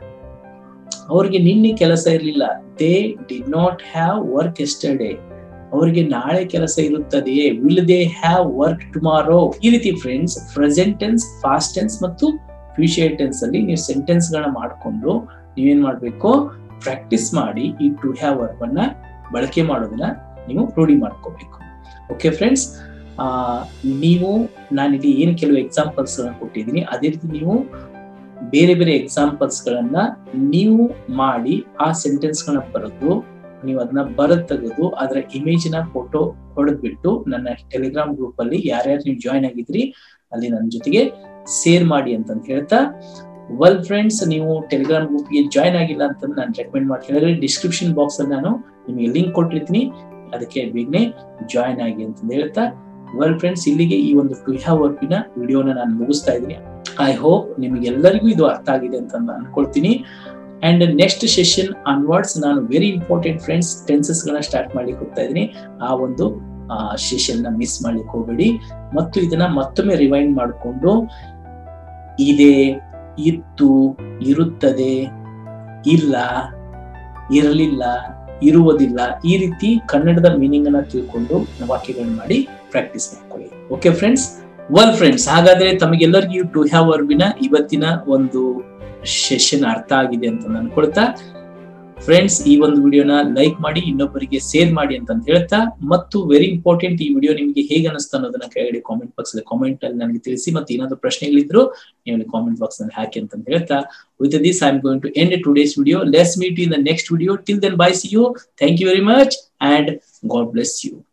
ಅವರಿಗೆ ನಿನ್ನೆ ಕೆಲಸ ಇರಲಿಲ್ಲ they did not have work yesterday ಅವರಿಗೆ ನಾಳೆ ಕೆಲಸ ಇರುತ್ತದೆಯೇ will they have work tomorrow ಈ ರೀತಿ friends present tense past tense ಮತ್ತು ಫ್ಯೂಚರ್ ಟೆನ್ಸ್ ಅಲ್ಲಿ ನೀವು ಸೆಂಟೆನ್ಸ್ ಗಳನ್ನ ಮಾಡಿಕೊಂಡು ನೀವೇನ್ ಮಾಡ್ಬೇಕು ಪ್ರಾಕ್ಟೀಸ್ ಮಾಡಿ ಈ ಟು ಹ್ಯಾವ್ ವರ್ಕ್ ಅನ್ನ ಬಳಕೆ ಮಾಡೋದನ್ನ ನೀವು ರೂಢಿ ಮಾಡ್ಕೋಬೇಕು ಓಕೆ ಫ್ರೆಂಡ್ಸ್ ಆ ನೀವು ನಾನಿಲ್ಲಿ ಏನು ಕೆಲವು ಎಕ್ಸಾಂಪಲ್ಸ್ ಗಳನ್ನ ಕೊಟ್ಟಿದ್ದೀನಿ ಅದೇ ರೀತಿ ನೀವು ಬೇರೆ ಬೇರೆ ಎಕ್ಸಾಂಪಲ್ಸ್ ಗಳನ್ನ ನೀವು ಮಾಡಿ ಆ ಸೆಂಟೆನ್ಸ್ ಗಳನ್ನ ಬರೆದು ನೀವು ಅದನ್ನ ಬರದ್ ತೆಗೆದು ಅದರ ಇಮೇಜ್ ನ ಫೋಟೋ ಹೊಡೆದ್ಬಿಟ್ಟು ನನ್ನ ಟೆಲಿಗ್ರಾಮ್ ಗ್ರೂಪ್ ಅಲ್ಲಿ ಯಾರ್ಯಾರು ನೀವು ಜಾಯ್ನ್ ಆಗಿದ್ರಿ ಅಲ್ಲಿ ನನ್ನ ಜೊತೆಗೆ ಶೇರ್ ಮಾಡಿ ಅಂತಂತ ಹೇಳ್ತಾ ವೆಲ್ ಫ್ರೆಂಡ್ಸ್ ನೀವು ಟೆಲಿಗ್ರಾಮ್ ಗ್ರೂಪ್ಗೆ ಜಾಯ್ನ್ ಆಗಿಲ್ಲ ಅಂತ ನಾನು ರೆಕಮೆಂಡ್ ಮಾಡ್ತೀನಿ ಡಿಸ್ಕ್ರಿಪ್ಷನ್ ಬಾಕ್ಸ್ ಅಲ್ಲಿ ನಾನು ನಿಮಗೆ ಲಿಂಕ್ ಕೊಟ್ಟಿರ್ತೀನಿ ಅದಕ್ಕೆ ಬೇಗನೆ ಜಾಯ್ನ್ ಆಗಿ ಅಂತ ಹೇಳ್ತಾ ವೆಲ್ ಫ್ರೆಂಡ್ಸ್ ಇಲ್ಲಿಗೆ ಈ ಒಂದು ಟು ಹ್ಯಾವ್ ವರ್ಕಿನ ವಿಡಿಯೋನ ನಾನು ಮುಗಿಸ್ತಾ ಇದ್ದೀನಿ ಐ ಹೋಪ್ ನಿಮಗೆಲ್ಲರಿಗೂ ಇದು ಅರ್ಥ ಆಗಿದೆ ಅಂತ ನಾನು ಅನ್ಕೊಳ್ತೀನಿ ಅಂಡ್ ನೆಕ್ಸ್ಟ್ ಸೆಷನ್ ಅನ್ವರ್ಡ್ಸ್ ನಾನು ವೆರಿ ಇಂಪಾರ್ಟೆಂಟ್ ಫ್ರೆಂಡ್ಸ್ ಟೆನ್ಸಸ್ ಗಳನ್ನ ಸ್ಟಾರ್ಟ್ ಮಾಡ್ಲಿಕ್ಕೆ ಹೋಗ್ತಾ ಇದ್ದೀನಿ ಆ ಒಂದು ಸೆಷನ್ ನ ಮಿಸ್ ಮಾಡ್ಲಿಕ್ಕೆ ಹೋಗಬೇಡಿ ಮತ್ತು ಇದನ್ನ ಮತ್ತೊಮ್ಮೆ ರಿವೈಂಡ್ ಮಾಡಿಕೊಂಡು ಇದೆ ಇತ್ತು ಇರುತ್ತದೆ ಇಲ್ಲ ಇರಲಿಲ್ಲ ಇರುವುದಿಲ್ಲ ಈ ರೀತಿ ಕನ್ನಡದ ಮೀನಿಂಗ್ ಅನ್ನ ತಿಳ್ಕೊಂಡು ವಾಕ್ಯಗಳನ್ನ ಮಾಡಿ ಪ್ರಾಕ್ಟೀಸ್ ಮಾಡ್ಕೊಳ್ಳಿ ಓಕೆ ಫ್ರೆಂಡ್ಸ್ ವೆಲ್ ಫ್ರೆಂಡ್ಸ್ ಹಾಗಾದ್ರೆ ತಮಗೆಲ್ಲರಿಗೂ ಟು ಹ್ಯಾವ್ ವರ್ಬಿನ ಇವತ್ತಿನ ಒಂದು ಸೆಷನ್ ಅರ್ಥ ಆಗಿದೆ ಅಂತ ಅನ್ಕೊಳ್ತಾ ಫ್ರೆಂಡ್ಸ್ ಈ ಒಂದು ವಿಡಿಯೋನ ಲೈಕ್ ಮಾಡಿ ಇನ್ನೊಬ್ಬರಿಗೆ ಶೇರ್ ಮಾಡಿ ಅಂತ ಹೇಳ್ತಾ ಮತ್ತು ವೆರಿ ಇಂಪಾರ್ಟೆಂಟ್ ಈ ವಿಡಿಯೋ ನಿಮಗೆ ಹೇಗೆ ಅನಿಸ್ತಾ ಅನ್ನೋದನ್ನ ಕೆಳಗಡೆ ಕಾಮೆಂಟ್ ಬಾಕ್ಸ್ ಅಲ್ಲಿ ಕಾಮೆಂಟ್ ಅಲ್ಲಿ ನನಗೆ ತಿಳಿಸಿ ಮತ್ತೆ ಏನಾದ್ರು ಪ್ರಶ್ನೆಗಳಿದ್ರು ನೀವು ಕಾಮೆಂಟ್ ಬಾಕ್ಸ್ ನಲ್ಲಿ ಹಾಕಿ ಅಂತ ಹೇಳ್ತಾ with this I am going to end today's video let's meet in the next video till then bye see you thank you very much and God bless you